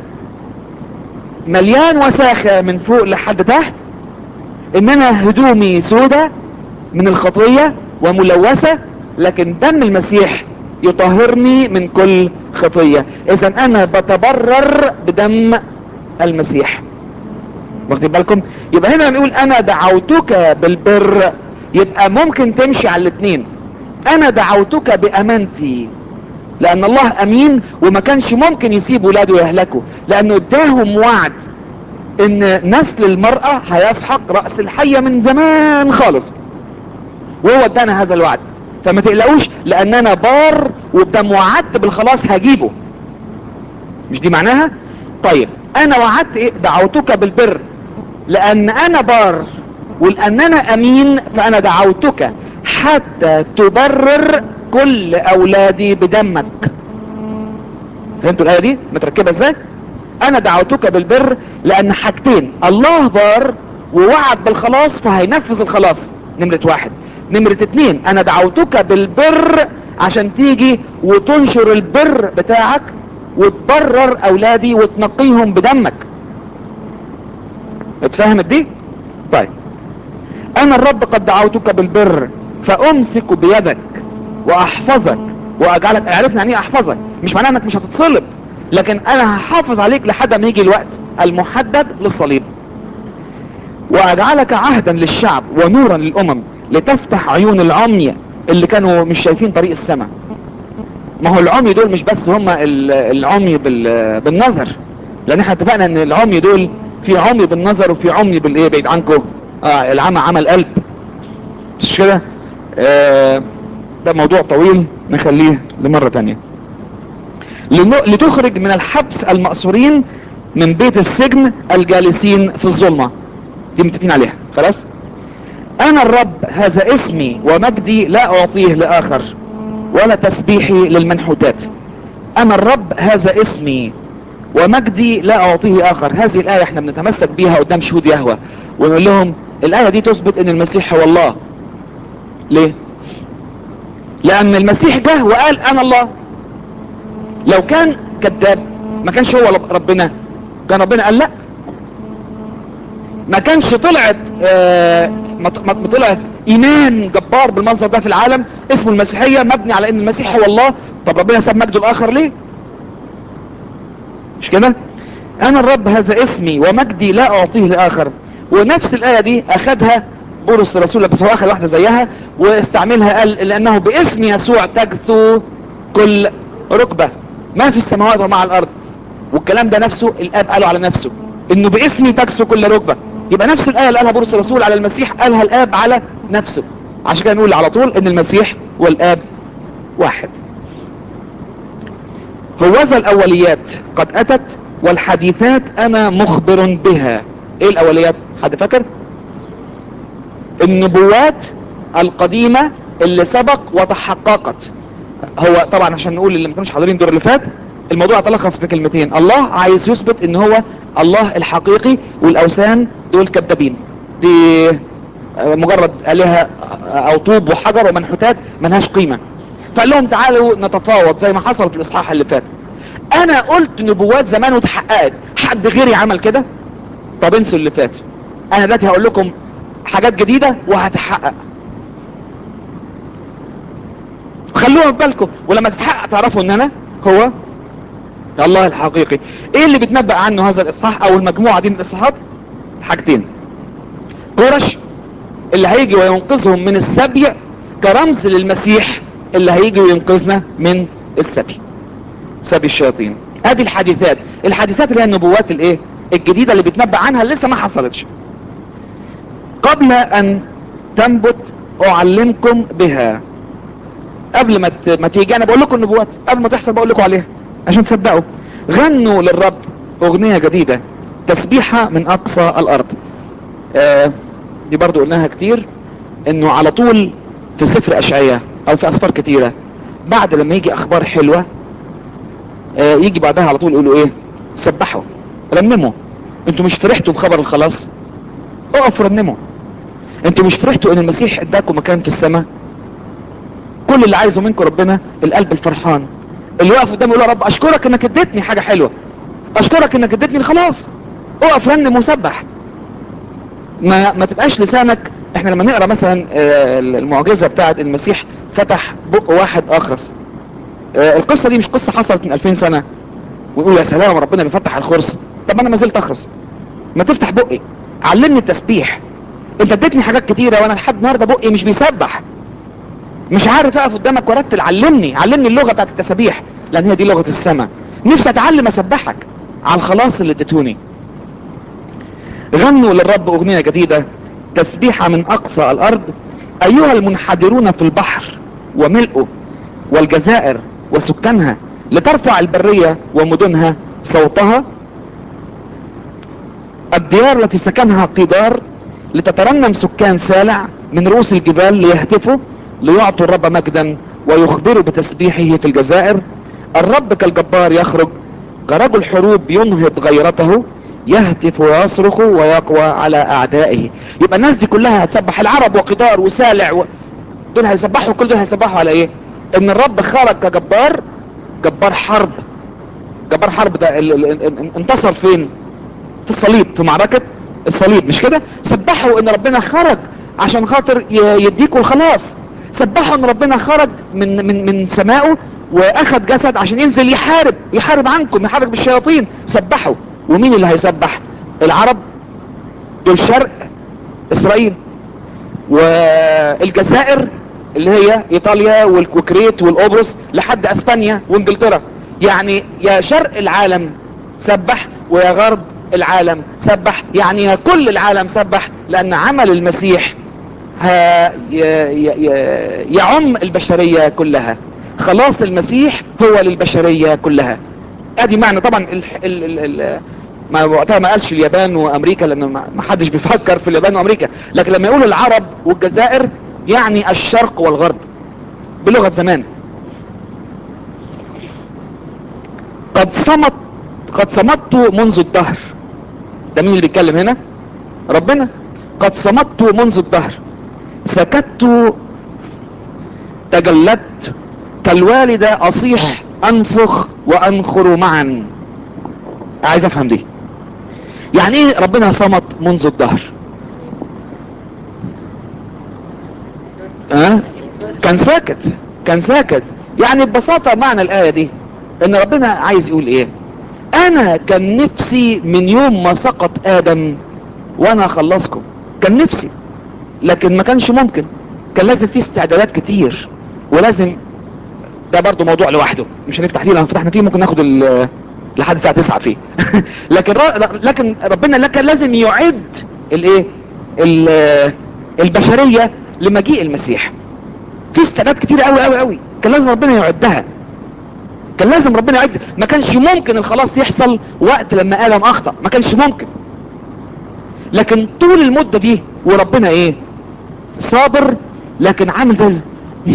Speaker 2: مليان وساخة من فوق لحد تحت ان انا هدومي سودة من الخطية وملوثة لكن دم المسيح يطهرني من كل خطية اذا انا بتبرر بدم المسيح واخدين بالكم يبقى هنا بنقول انا دعوتك بالبر يبقى ممكن تمشي على الاثنين انا دعوتك بامانتي لان الله امين وما كانش ممكن يسيب ولاده يهلكوا لانه اداهم وعد ان نسل المرأة هيسحق رأس الحية من زمان خالص وهو ادانا هذا الوعد فما تقلقوش لان انا بار وبدم وعدت بالخلاص هجيبه مش دي معناها طيب انا وعدت ايه دعوتك بالبر لان انا بار ولان انا امين فانا دعوتك حتى تبرر كل اولادي بدمك فهمتوا الايه دي متركبه ازاي انا دعوتك بالبر لان حاجتين الله بار ووعد بالخلاص فهينفذ الخلاص نمرة واحد نمرة اتنين انا دعوتك بالبر عشان تيجي وتنشر البر بتاعك وتبرر اولادي وتنقيهم بدمك اتفهمت دي طيب انا الرب قد دعوتك بالبر فامسك بيدك واحفظك واجعلك عرفنا يعني ايه احفظك مش معناه انك مش هتتصلب لكن انا هحافظ عليك لحد ما يجي الوقت المحدد للصليب واجعلك عهدا للشعب ونورا للامم لتفتح عيون العمي اللي كانوا مش شايفين طريق السماء ما هو العمي دول مش بس هم العمي بالنظر لان احنا اتفقنا ان العمي دول في عمي بالنظر وفي عمي بالايه بعيد عنكم اه العمى عمى القلب مش كده آه ده موضوع طويل نخليه لمرة تانية لتخرج من الحبس المأسورين من بيت السجن الجالسين في الظلمة دي متفقين عليها خلاص انا الرب هذا اسمي ومجدي لا اعطيه لاخر ولا تسبيحي للمنحوتات انا الرب هذا اسمي ومجدي لا اعطيه اخر هذه الاية احنا بنتمسك بيها قدام شهود يهوى ونقول لهم الاية دي تثبت ان المسيح هو الله ليه لان المسيح جه وقال انا الله لو كان كذاب ما كانش هو ربنا كان ربنا قال لا ما كانش طلعت آه ما طلعت ايمان جبار بالمنظر ده في العالم اسمه المسيحية مبني على ان المسيح هو الله طب ربنا ساب مجده الاخر ليه مش كده انا الرب هذا اسمي ومجدي لا اعطيه لاخر ونفس الاية دي اخدها بولس الرسول بس هو اخذ واحدة زيها واستعملها قال لانه باسم يسوع تجثو كل ركبة ما في السماوات ومع الارض والكلام ده نفسه الاب قاله على نفسه انه باسمي تجثو كل ركبة يبقى نفس الايه اللي قالها بولس الرسول على المسيح قالها الاب على نفسه عشان كده نقول على طول ان المسيح والاب واحد هوذا الاوليات قد اتت والحديثات انا مخبر بها ايه الاوليات حد فاكر النبوات القديمة اللي سبق وتحققت هو طبعا عشان نقول اللي ما كانوش حاضرين الدور اللي فات الموضوع يتلخص في كلمتين الله عايز يثبت ان هو الله الحقيقي والاوثان دول كذابين دي آه، مجرد آلهة او طوب وحجر ومنحوتات ملهاش قيمة فقال لهم تعالوا نتفاوض زي ما حصل في الاصحاح اللي فات انا قلت نبوات زمان وتحققت حد غيري عمل كده طب انسوا اللي فات انا دلوقتي هقول لكم حاجات جديدة وهتحقق خلوها في بالكم ولما تتحقق تعرفوا ان انا هو الله الحقيقي ايه اللي بيتنبأ عنه هذا الاصحاح او المجموعة دي من الاصحاحات حاجتين قرش اللي هيجي وينقذهم من السبي كرمز للمسيح اللي هيجي وينقذنا من السبي سبي الشياطين ادي الحادثات الحادثات اللي هي النبوات الايه الجديدة اللي بيتنبأ عنها اللي لسه ما حصلتش قبل ان تنبت اعلمكم بها قبل ما ت- ما تيجي انا بقول لكم النبوات قبل ما تحصل بقول لكم عليها عشان تصدقوا غنوا للرب اغنية جديدة تسبيحة من اقصى الارض آه دي برضو قلناها كتير انه على طول في سفر اشعياء او في اسفار كتيرة بعد لما يجي اخبار حلوة آه يجي بعدها على طول يقولوا ايه سبحوا رنموا انتوا مش فرحتوا بخبر الخلاص اقفوا رنموا انتوا مش فرحتوا ان المسيح اداكم مكان في السماء كل اللي عايزه منكم ربنا القلب الفرحان اللي واقف قدامي يقول يا رب اشكرك انك اديتني حاجة حلوة اشكرك انك اديتني الخلاص اقف رنم وسبح ما ما تبقاش لسانك احنا لما نقرا مثلا آه، المعجزة بتاعت المسيح فتح بق واحد اخرس آه، القصة دي مش قصة حصلت من 2000 سنة ونقول يا سلام ربنا بيفتح الخرس طب انا ما زلت اخرس ما تفتح بقي علمني التسبيح انت اديتني حاجات كتيرة وانا لحد النهارده بقي مش بيسبح مش عارف اقف قدامك وارتل علمني علمني اللغة بتاعت التسابيح لان هي دي لغة السماء نفسي اتعلم اسبحك على الخلاص اللي اديتوني غنوا للرب اغنية جديدة تسبيحة من اقصى الارض ايها المنحدرون في البحر وملئه والجزائر وسكانها لترفع البرية ومدنها صوتها الديار التي سكنها قدار لتترنم سكان سالع من رؤوس الجبال ليهتفوا ليعطوا الرب مجدا ويخبروا بتسبيحه في الجزائر الرب كالجبار يخرج كرجل حروب ينهض غيرته يهتف ويصرخ ويقوى على اعدائه يبقى الناس دي كلها هتسبح العرب وقدار وسالع و... دول هيسبحوا كل دول هيسبحوا على ايه ان الرب خرج كجبار جبار حرب جبار حرب ده ال... ال... ال... انتصر فين في الصليب في معركة الصليب مش كده سبحوا ان ربنا خرج عشان خاطر ي... يديكوا الخلاص سبحوا ان ربنا خرج من من من سمائه واخد جسد عشان ينزل يحارب يحارب عنكم يحارب بالشياطين سبحوا ومين اللي هيسبح العرب دول شرق اسرائيل والجزائر اللي هي ايطاليا والكوكريت والقبرص لحد اسبانيا وانجلترا يعني يا شرق العالم سبح ويا غرب العالم سبح يعني يا كل العالم سبح لان عمل المسيح ها ي- ي- ي- يعم البشرية كلها خلاص المسيح هو للبشرية كلها ادي معنى طبعا ال ال ال ال ما وقتها ما قالش اليابان وامريكا لان ما ما حدش بيفكر في اليابان وامريكا لكن لما يقول العرب والجزائر يعني الشرق والغرب بلغة زمان قد صمت قد صمت منذ الدهر ده مين اللي بيتكلم هنا ربنا قد صمت منذ الدهر سكت تجلدت كالوالدة اصيح انفخ وانخر معا عايز افهم دي يعني ايه ربنا صمت منذ الدهر ها أه؟ كان ساكت كان ساكت يعني ببساطة معنى الآية دي ان ربنا عايز يقول ايه انا كان نفسي من يوم ما سقط ادم وانا اخلصكم كان نفسي لكن ما كانش ممكن كان لازم فيه استعدادات كتير ولازم ده برضو موضوع لوحده مش هنفتح فيه لو فتحنا فيه ممكن ناخد ال- لحد الساعه 9 فيه لكن ر- لكن ربنا لا كان لازم يعد الايه ال- البشريه لمجيء المسيح في استعداد كتير قوي قوي قوي كان لازم ربنا يعدها كان لازم ربنا يعد ما كانش ممكن الخلاص يحصل وقت لما ادم اخطا ما كانش ممكن لكن طول المده دي وربنا ايه صابر لكن عامل زي ال-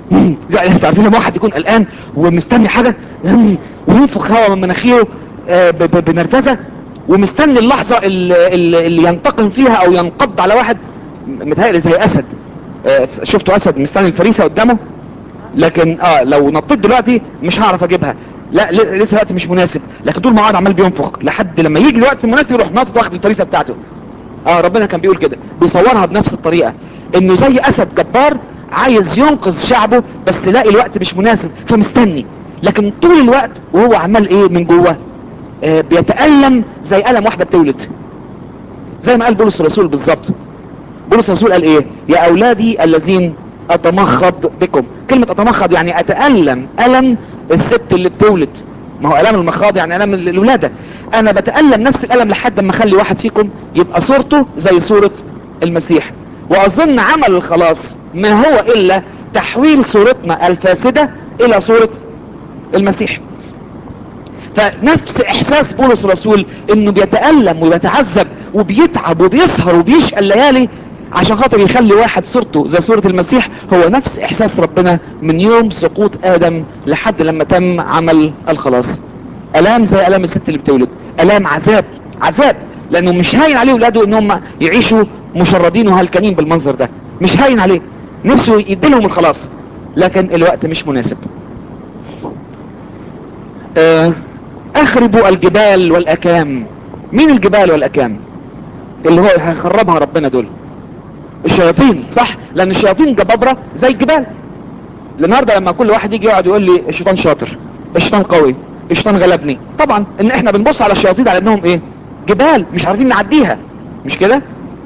Speaker 2: يعني انت عارفين لما واحد يكون قلقان ومستني حاجة مم، وينفخ هواء من مناخيره آه، ب- ب- بنرفزة ومستني اللحظة اللي, اللي اللي ينتقم فيها او ينقض على واحد م- متهيألي زي اسد آه، شفتوا اسد مستني الفريسة قدامه لكن اه لو نطيت دلوقتي مش هعرف اجيبها لا ل- لسه الوقت مش مناسب لكن طول ما قاعد عمال بينفخ لحد لما يجي الوقت المناسب يروح ناطط واخد الفريسه بتاعته اه ربنا كان بيقول كده بيصورها بنفس الطريقه انه زي اسد جبار عايز ينقذ شعبه بس لاقي الوقت مش مناسب فمستني لكن طول الوقت وهو عمال ايه من جوه آه بيتألم زي ألم واحدة بتولد زي ما قال بولس الرسول بالظبط بولس الرسول قال ايه يا اولادي الذين اتمخض بكم كلمة اتمخض يعني اتألم ألم الست اللي بتولد ما هو ألم المخاض يعني ألم الولادة انا بتألم نفس الألم لحد ما اخلي واحد فيكم يبقى صورته زي صورة المسيح واظن عمل الخلاص ما هو الا تحويل صورتنا الفاسدة الى صورة المسيح فنفس احساس بولس الرسول انه بيتألم وبيتعذب وبيتعب وبيسهر وبيشقى الليالي عشان خاطر يخلي واحد صورته زي صورة المسيح هو نفس احساس ربنا من يوم سقوط ادم لحد لما تم عمل الخلاص الام زي الام الست اللي بتولد الام عذاب عذاب لانه مش هاين عليه ولاده انهم يعيشوا مشردين وهلكانين بالمنظر ده مش هاين عليه نفسه يديلهم الخلاص لكن الوقت مش مناسب آه، اخربوا الجبال والاكام مين الجبال والاكام اللي هو هيخربها ربنا دول الشياطين صح لان الشياطين جبابرة زي الجبال النهارده لما كل واحد يجي يقعد يقول لي الشيطان شاطر الشيطان قوي الشيطان غلبني طبعا ان احنا بنبص على الشياطين على انهم ايه جبال مش عارفين نعديها مش كده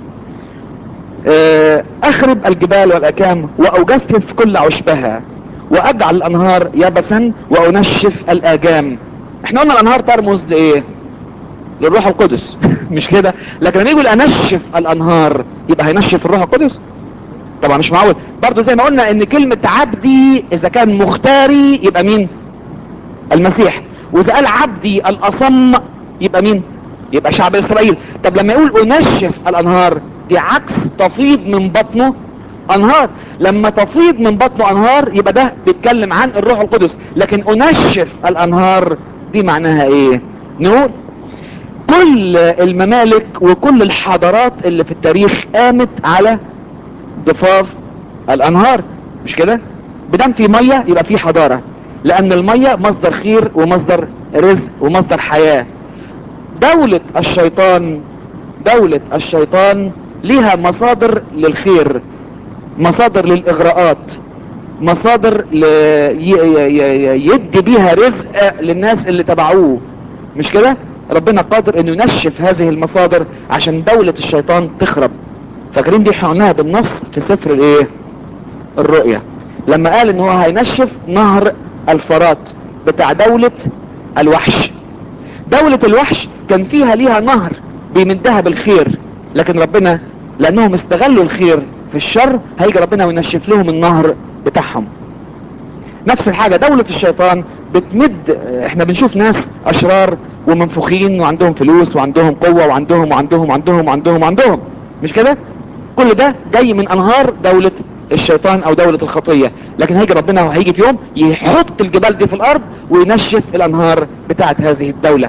Speaker 2: آه، اخرب الجبال والاكام واجفف كل عشبها واجعل الانهار يبسا وانشف الاجام احنا قلنا الانهار ترمز لايه للروح القدس مش كده لكن لما يقول انشف الانهار يبقى هينشف الروح القدس طبعا مش معقول برضه زي ما قلنا ان كلمة عبدي اذا كان مختاري يبقى مين المسيح واذا قال عبدي الاصم يبقى مين يبقى شعب اسرائيل طب لما يقول انشف الانهار دي عكس تفيض من بطنه انهار لما تفيض من بطنه انهار يبقى ده بيتكلم عن الروح القدس لكن انشف الانهار دي معناها ايه نقول كل الممالك وكل الحضارات اللي في التاريخ قامت على ضفاف الانهار مش كده بدم في ميه يبقى في حضاره لان الميه مصدر خير ومصدر رزق ومصدر حياه دولة الشيطان دولة الشيطان لها مصادر للخير مصادر للاغراءات مصادر ل... ي... ي... ي... يدي بيها رزق للناس اللي تبعوه مش كده ربنا قادر انه ينشف هذه المصادر عشان دولة الشيطان تخرب فاكرين دي حقناها بالنص في سفر الايه الرؤيا لما قال ان هو هينشف نهر الفرات بتاع دولة الوحش دولة الوحش كان فيها ليها نهر بيمدها بالخير لكن ربنا لانهم استغلوا الخير في الشر هيجي ربنا وينشف لهم النهر بتاعهم نفس الحاجة دولة الشيطان بتمد احنا بنشوف ناس اشرار ومنفوخين وعندهم فلوس وعندهم قوة وعندهم وعندهم وعندهم وعندهم وعندهم مش كده كل ده جاي من انهار دولة الشيطان او دولة الخطية لكن هيجي ربنا وهيجي في يوم يحط الجبال دي في الارض وينشف الانهار بتاعت هذه الدولة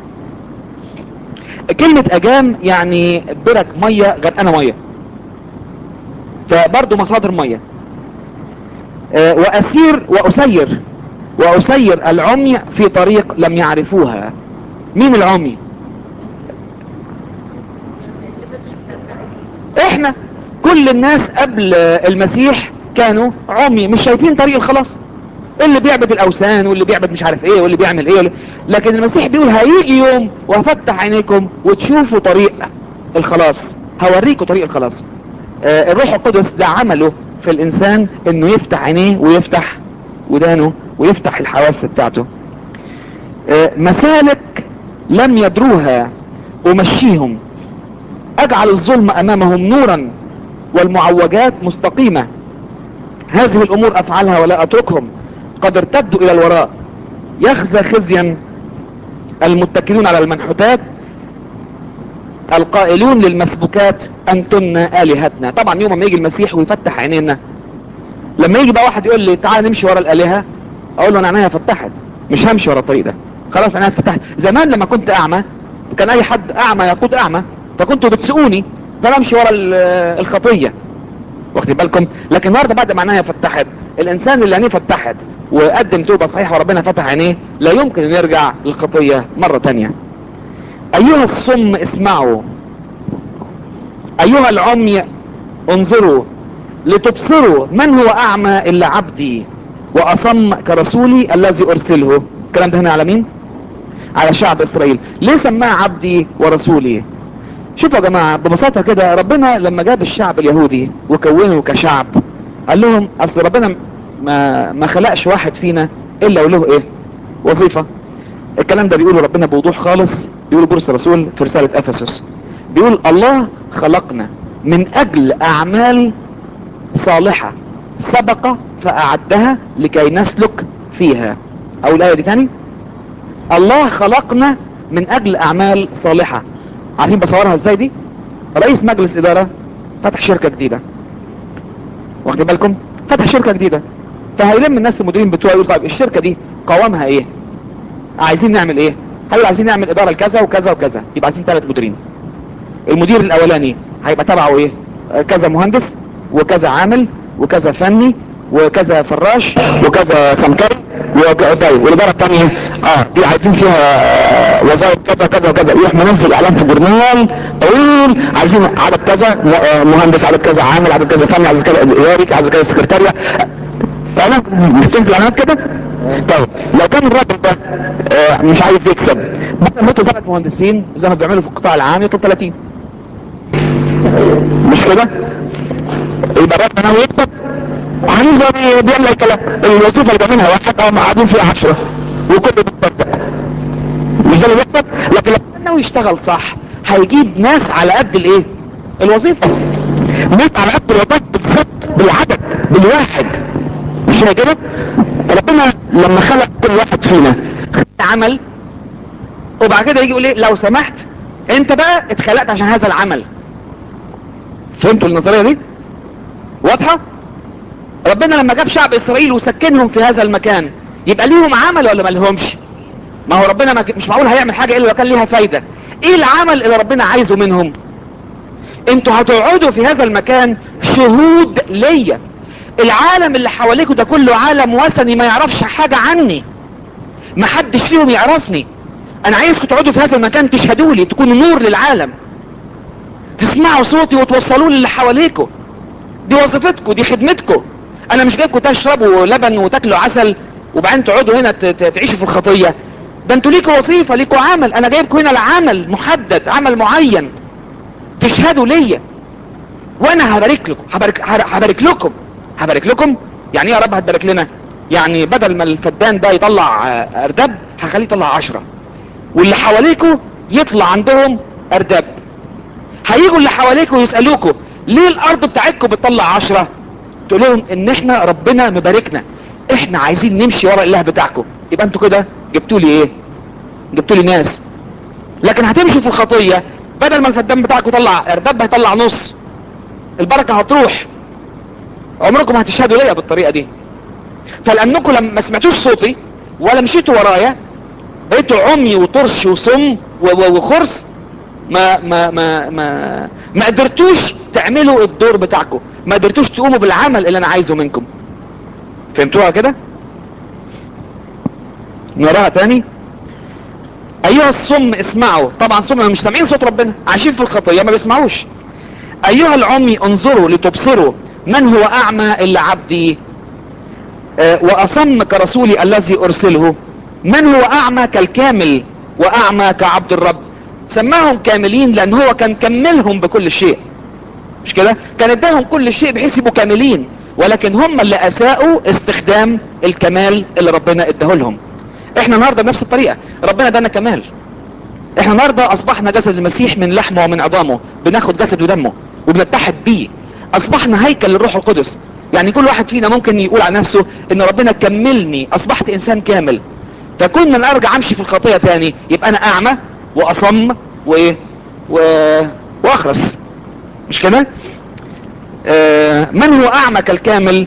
Speaker 2: كلمة اجام يعني برك مية غرقانة مية فبرضه مصادر مية آه، واسير واسير واسير العمي في طريق لم يعرفوها مين العمي احنا كل الناس قبل المسيح كانوا عمي مش شايفين طريق الخلاص اللي بيعبد الاوثان واللي بيعبد مش عارف ايه واللي بيعمل ايه واللي... لكن المسيح بيقول هيجي يوم وهفتح عينيكم وتشوفوا طريق الخلاص هوريكم طريق الخلاص آه الروح القدس ده عمله في الانسان انه يفتح عينيه ويفتح ودانه ويفتح الحواس بتاعته آه مسالك لم يدروها امشيهم اجعل الظلم امامهم نورا والمعوجات مستقيمة هذه الامور افعلها ولا اتركهم قد ارتدوا الى الوراء يخزى خزيا المتكلون على المنحوتات القائلون للمسبوكات انتن الهتنا طبعا يوم ما يجي المسيح ويفتح عينينا لما يجي بقى واحد يقول لي تعالى نمشي ورا الالهه اقول له انا عينيا فتحت مش همشي ورا الطريق ده خلاص انا فتحت زمان لما كنت اعمى كان اي حد اعمى يقود اعمى فكنتوا بتسقوني فانا امشي ورا ال- الخطيه واخدين بالكم لكن النهارده بعد ما عينيا فتحت الانسان اللي عينيه فتحت وقدم توبه صحيحه وربنا فتح عينيه لا يمكن ان يرجع للخطيه مره تانية ايها الصم اسمعوا ايها العمي انظروا لتبصروا من هو اعمى الا عبدي واصم كرسولي الذي ارسله الكلام ده هنا على مين على شعب اسرائيل ليه سماه عبدي ورسولي شوفوا يا جماعة ببساطة كده ربنا لما جاب الشعب اليهودي وكونه كشعب قال لهم اصل ربنا ما ما خلقش واحد فينا الا وله ايه وظيفة الكلام ده بيقوله ربنا بوضوح خالص بيقوله بولس الرسول في رسالة افسس بيقول الله خلقنا من اجل اعمال صالحة سبق فاعدها لكي نسلك فيها او الايه دي تاني الله خلقنا من اجل اعمال صالحة عارفين بصورها ازاي دي رئيس مجلس ادارة فتح شركة جديدة واخدين بالكم فتح شركة جديدة فهيلم الناس المديرين بتوعه يقول طيب الشركة دي قوامها ايه عايزين نعمل ايه هل عايزين نعمل ادارة لكذا وكذا وكذا يبقى عايزين ثلاث مديرين المدير الاولاني هيبقى تبعه ايه آه، كذا مهندس وكذا عامل وكذا فني وكذا فراش وكذا سمكري وك- طيب والاداره الثانيه اه دي عايزين فيها آه، وظائف كذا كذا وكذا يروح منزل اعلان في جورنال طويل عايزين عدد كذا م- آه، مهندس عدد كذا عامل عدد كذا فني عدد كذا اداري عدد كذا سكرتاريه فانا بتنزل اعلانات كده طيب لو كان الراجل ده آه، مش عايز يكسب بدل ما يطلب ثلاث مهندسين زي ما بيعملوا في القطاع العام يطلب 30 مش كده يبقى الراجل ناوي يكسب هنفضل بيعمل اي كلام الوظيفه اللي بيعملها واحد او قاعدين فيها 10 وكله بيتوزع مش ده اللي بيحصل لكن لو كان ناوي يشتغل صح هيجيب ناس على قد الايه الوظيفه ناس على قد الوظيفه بالظبط بالعدد بالواحد مش هي كده ربنا لما خلق كل واحد فينا عمل وبعد كده يجي يقول ايه لو سمحت انت بقى اتخلقت عشان هذا العمل فهمتوا النظريه دي واضحه ربنا لما جاب شعب اسرائيل وسكنهم في هذا المكان يبقى ليهم عمل ولا ما لهمش ما هو ربنا ما مش معقول هيعمل حاجه الا لو كان ليها فايده ايه العمل اللي ربنا عايزه منهم انتوا هتقعدوا في هذا المكان شهود ليا العالم اللي حواليكوا ده كله عالم وثني ما يعرفش حاجه عني ما حدش فيهم يعرفني انا عايزكم تقعدوا في هذا المكان تشهدوا لي تكونوا نور للعالم تسمعوا صوتي وتوصلوا لي اللي حواليكوا دي وظيفتكم دي خدمتكم انا مش جايبكم تشربوا لبن وتاكلوا عسل وبعدين تقعدوا هنا ت- ت- تعيشوا في الخطيه ده انتوا ليكوا وظيفه ليكوا عمل انا جايبكم هنا لعمل محدد عمل معين تشهدوا ليا وانا هبارك لكم هبارك, هبارك لكم هبارك لكم يعني ايه يا رب هتبارك لنا يعني بدل ما الفدان ده يطلع آه، ارداب هخليه يطلع عشرة واللي حواليكوا يطلع عندهم ارداب هيجوا اللي حواليكوا يسألوكوا ليه الارض بتاعتكم بتطلع عشرة تقول لهم ان احنا ربنا مباركنا احنا عايزين نمشي ورا الاله بتاعكم يبقى انتوا كده جبتوا لي ايه جبتوا لي ناس لكن هتمشوا في الخطية بدل ما الفدان بتاعكم يطلع ارداب هيطلع نص البركة هتروح عمركم هتشهدوا ليا بالطريقة دي فلانكم لما ما سمعتوش صوتي ولا مشيتوا ورايا بقيتوا عمي وطرش وصم و- و- وخرس ما ما ما ما ما قدرتوش تعملوا الدور بتاعكم ما قدرتوش تقوموا بالعمل اللي انا عايزه منكم فهمتوها كده نراها تاني ايها الصم اسمعوا طبعا صم مش سامعين صوت ربنا عايشين في الخطيه ما بيسمعوش ايها العمي انظروا لتبصروا من هو اعمى الا عبدي آه، واصم كرسولي الذي ارسله من هو اعمى كالكامل واعمى كعبد الرب سماهم كاملين لان هو كان كملهم بكل شيء مش كده كان اداهم كل شيء بحيث يبقوا كاملين ولكن هم اللي اساءوا استخدام الكمال اللي ربنا اداه لهم احنا النهارده بنفس الطريقه ربنا ادانا كمال احنا النهارده اصبحنا جسد المسيح من لحمه ومن عظامه بناخد جسد ودمه وبنتحد بيه اصبحنا هيكل للروح القدس يعني كل واحد فينا ممكن يقول على نفسه ان ربنا كملني اصبحت انسان كامل فكون من ارجع امشي في الخطيه تاني يبقى انا اعمى واصم وايه و... واخرس مش كده آه من هو اعمى كالكامل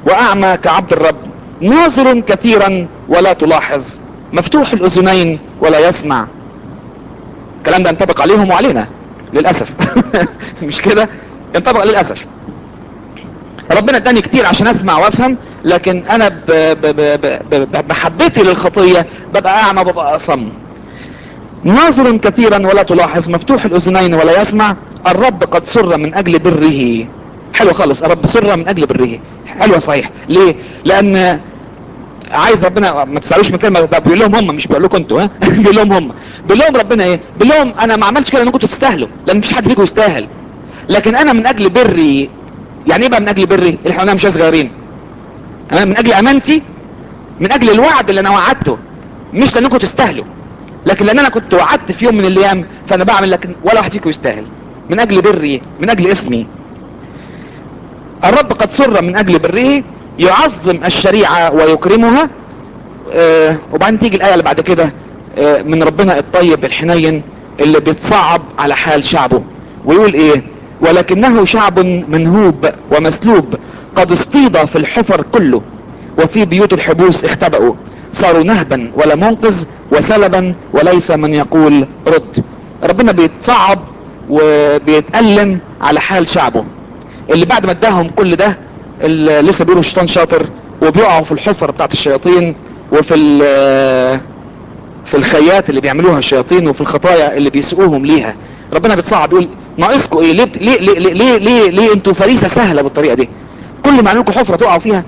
Speaker 2: واعمى كعبد الرب ناظر كثيرا ولا تلاحظ مفتوح الاذنين ولا يسمع الكلام ده ينطبق عليهم وعلينا للاسف مش كده ينطبق للاسف ربنا اداني كتير عشان اسمع وافهم لكن انا ب- ب- ب- ب- ب- بحبتي للخطيه ببقى اعمى ببقى اصم ناظر كثيرا ولا تلاحظ مفتوح الاذنين ولا يسمع الرب قد سر من اجل بره حلو خالص الرب سر من اجل بره حلوه صحيح ليه لان عايز ربنا ما تسالوش من كلمه ده بيقول لهم هم مش بيقول لكم انتوا ها بيقول لهم هم بيقول لهم ربنا ايه بيقول لهم انا ما عملتش كده لانكم تستاهلوا لان مفيش حد فيكم يستاهل لكن انا من اجل بري يعني ايه بقى من اجل بري اللي احنا مش صغيرين انا من اجل امانتي من اجل الوعد اللي انا وعدته مش لانكم تستاهلوا لكن لان انا كنت وعدت في يوم من الايام فانا بعمل لكن ولا واحد فيكم يستاهل من اجل بري من اجل اسمي الرب قد سر من اجل بره يعظم الشريعة ويكرمها آه وبعدين تيجي الايه اللي بعد كده آه من ربنا الطيب الحنين اللي بيتصعب على حال شعبه ويقول ايه ولكنه شعب منهوب ومسلوب قد اصطيد في الحفر كله وفي بيوت الحبوس اختبأوا صاروا نهبا ولا منقذ وسلبا وليس من يقول رد ربنا بيتصعب وبيتألم على حال شعبه اللي بعد ما اداهم كل ده اللي لسه بيقولوا الشيطان شاطر وبيقعوا في الحفر بتاعت الشياطين وفي ال- في الخيات اللي بيعملوها الشياطين وفي الخطايا اللي بيسوقوهم ليها ربنا بيتصعب يقول ناقصكم ايه ليه ليه ليه ليه, ليه, ليه, ليه انتوا فريسه سهله بالطريقه دي كل ما عملكم حفره تقعوا فيها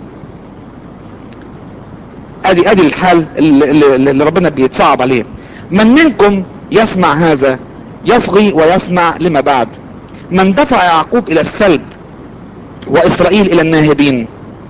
Speaker 2: ادي ادي الحال اللي, اللي اللي ربنا بيتصعب عليه من منكم يسمع هذا يصغي ويسمع لما بعد من دفع يعقوب الى السلب واسرائيل الى الناهبين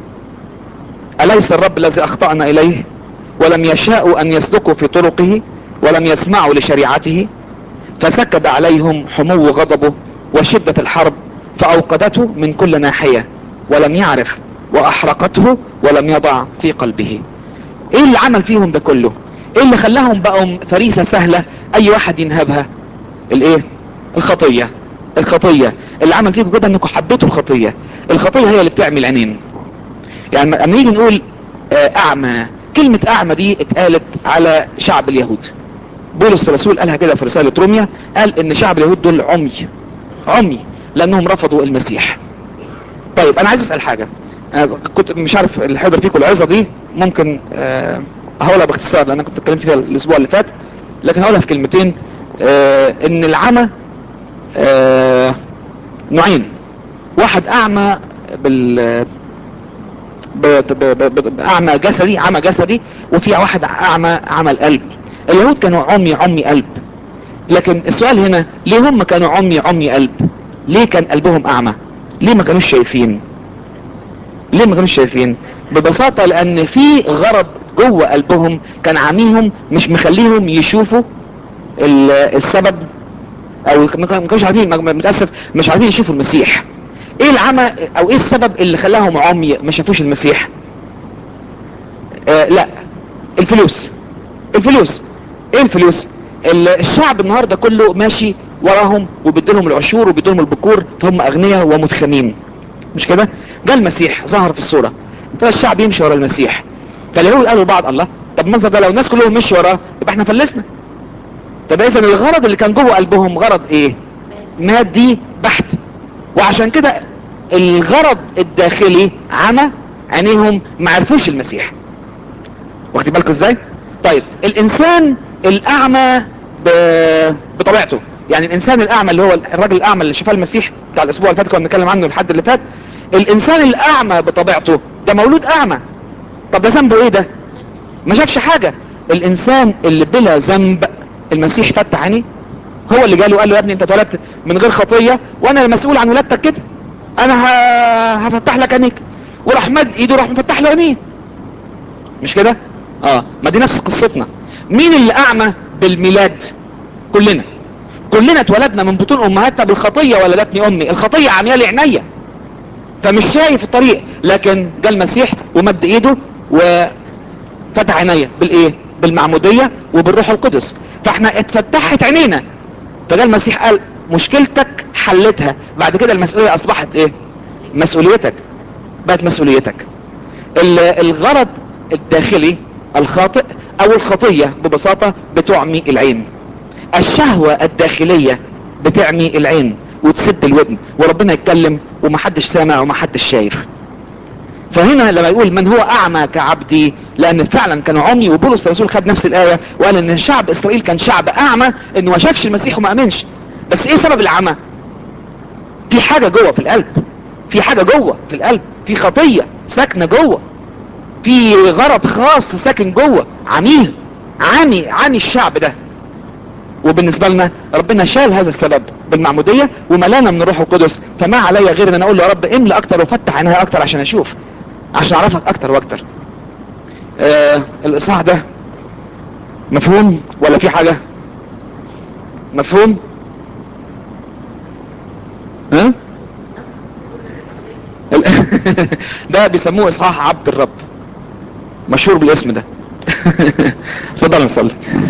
Speaker 2: اليس الرب الذي اخطأنا اليه ولم يشاءوا ان يسلكوا في طرقه ولم يسمعوا لشريعته فسكب عليهم حمو غضبه وشدة الحرب فاوقدته من كل ناحية ولم يعرف واحرقته ولم يضع في قلبه ايه اللي عمل فيهم ده كله ايه اللي خلاهم بقوا فريسة سهلة اي واحد ينهبها الايه الخطية الخطية اللي عمل فيكم كده انكم حبيتوا الخطية الخطية هي اللي بتعمل عينين يعني لما نيجي نقول آه، اعمى كلمة اعمى دي اتقالت على شعب اليهود بولس الرسول قالها كده في رسالة روميا قال ان شعب اليهود دول عمي عمي لانهم رفضوا المسيح طيب انا عايز اسأل حاجة أنا كنت مش عارف اللي حضر فيكم العظة دي ممكن آه، هقولها باختصار لان انا كنت اتكلمت فيها الاسبوع اللي فات لكن هقولها في كلمتين آه، ان العمى آه، نوعين واحد اعمى بال ب- ب- ب- ب- اعمى جسدي عمى جسدي وفي واحد اعمى عمى القلب اليهود كانوا عمي عمي قلب لكن السؤال هنا ليه هم كانوا عمي عمي قلب ليه كان قلبهم اعمى ليه ما كانوش شايفين ليه ما كانوش شايفين ببساطة لان في غرض جوه قلبهم كان عاميهم مش مخليهم يشوفوا ال- السبب او ما كان- ما كانوش عارفين ما- متاسف مش عارفين يشوفوا المسيح ايه العمى او ايه السبب اللي خلاهم عمي ما شافوش المسيح آه لا الفلوس الفلوس ايه الفلوس ال- الشعب النهارده كله ماشي وراهم وبيديلهم العشور وبيديلهم البكور فهم اغنياء ومتخمين مش كده جاء المسيح ظهر في الصوره فالشعب يمشي ورا المسيح فاليهود قالوا لبعض الله طب المنظر ده لو الناس كلهم مشوا وراه يبقى احنا فلسنا طب اذا الغرض اللي كان جوه قلبهم غرض ايه مادي بحت وعشان كده الغرض الداخلي عمى عينيهم ما عرفوش المسيح واخدين بالكم ازاي طيب الانسان الاعمى ب- بطبيعته يعني الانسان الاعمى اللي هو الراجل الاعمى اللي شفاه المسيح بتاع الاسبوع اللي فات كنا بنتكلم عنه الحد اللي فات الانسان الاعمى بطبيعته ده مولود اعمى طب ده ذنبه ايه ده ما شافش حاجة الانسان اللي بلا ذنب المسيح فتح عينيه هو اللي جاله قال له يا ابني انت اتولدت من غير خطية وانا المسؤول عن ولادتك كده انا ه- هفتح لك عينيك وراح مد ايده راح مفتح له عينيه مش كده اه ما دي نفس قصتنا مين اللي اعمى بالميلاد كلنا كلنا اتولدنا من بطون امهاتنا بالخطية ولدتني امي الخطية عميالي عينيا فمش شايف الطريق لكن جاء المسيح ومد ايده وفتح عينيا بالايه بالمعمودية وبالروح القدس فاحنا اتفتحت عينينا فجاء المسيح قال مشكلتك حلتها بعد كده المسؤولية اصبحت ايه مسؤوليتك بقت مسؤوليتك ال- الغرض الداخلي الخاطئ او الخطية ببساطة بتعمي العين الشهوة الداخلية بتعمي العين وتسد الودن وربنا يتكلم ومحدش سامع ومحدش شايف فهنا لما يقول من هو اعمى كعبدي لان فعلا كانوا عمي وبولس الرسول خد نفس الايه وقال ان شعب اسرائيل كان شعب اعمى انه ما شافش المسيح وما امنش بس ايه سبب العمى في حاجه جوه في القلب في حاجه جوه في القلب في خطيه ساكنه جوه في غرض خاص ساكن جوه عميه عامي عامي الشعب ده وبالنسبة لنا ربنا شال هذا السبب بالمعمودية وملانا من الروح القدس فما عليا غير ان انا اقول له يا رب املى اكتر وفتح عينها اكتر عشان اشوف عشان اعرفك اكتر واكتر آه الاصحاح ده مفهوم ولا في حاجة مفهوم ها ال- ده بيسموه اصحاح عبد الرب مشهور بالاسم ده اتفضل نصلي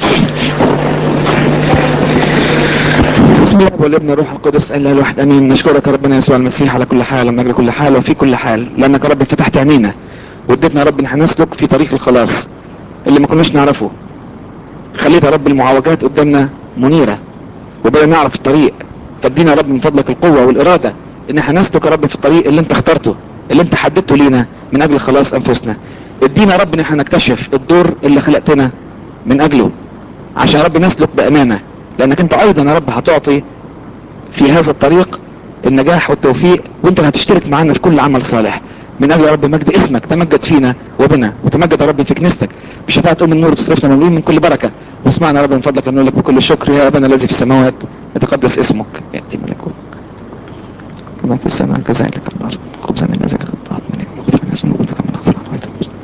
Speaker 2: بسم الله والابن الروح القدس الا الواحد امين نشكرك يا ربنا يسوع المسيح على كل حال ومن اجل كل حال وفي كل حال لانك يا رب فتحت عينينا واديتنا يا رب ان احنا نسلك في طريق الخلاص اللي ما كناش نعرفه خليت يا رب المعوجات قدامنا منيره وبقينا نعرف الطريق فادينا يا رب من فضلك القوه والاراده ان احنا نسلك يا رب في الطريق اللي انت اخترته اللي انت حددته لينا من اجل خلاص انفسنا ادينا يا رب ان احنا نكتشف الدور اللي خلقتنا من اجله عشان يا رب نسلك بامانه لانك انت ايضا يا رب هتعطي في هذا الطريق النجاح والتوفيق وانت اللي هتشترك معنا في كل عمل صالح من اجل يا رب مجد اسمك تمجد فينا وبنا وتمجد يا رب في كنيستك بشفاعة ام النور تصرفنا مملوئين من كل بركة واسمعنا يا رب من فضلك نقول لك بكل شكر يا ابنا الذي في السماوات يتقدس اسمك ياتي ملكوتك كما في السماء كذلك في الارض خبزنا الذي قطعت من واغفر لنا ذنوبنا كما نغفر عن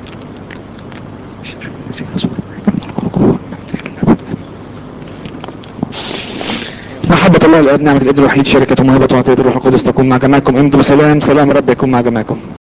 Speaker 2: محبة الله الآب نعمة الابن الوحيد شركة وموهبة وعطية الروح القدس تكون مع جماعكم امضوا سلام سلام رب يكون مع جماعكم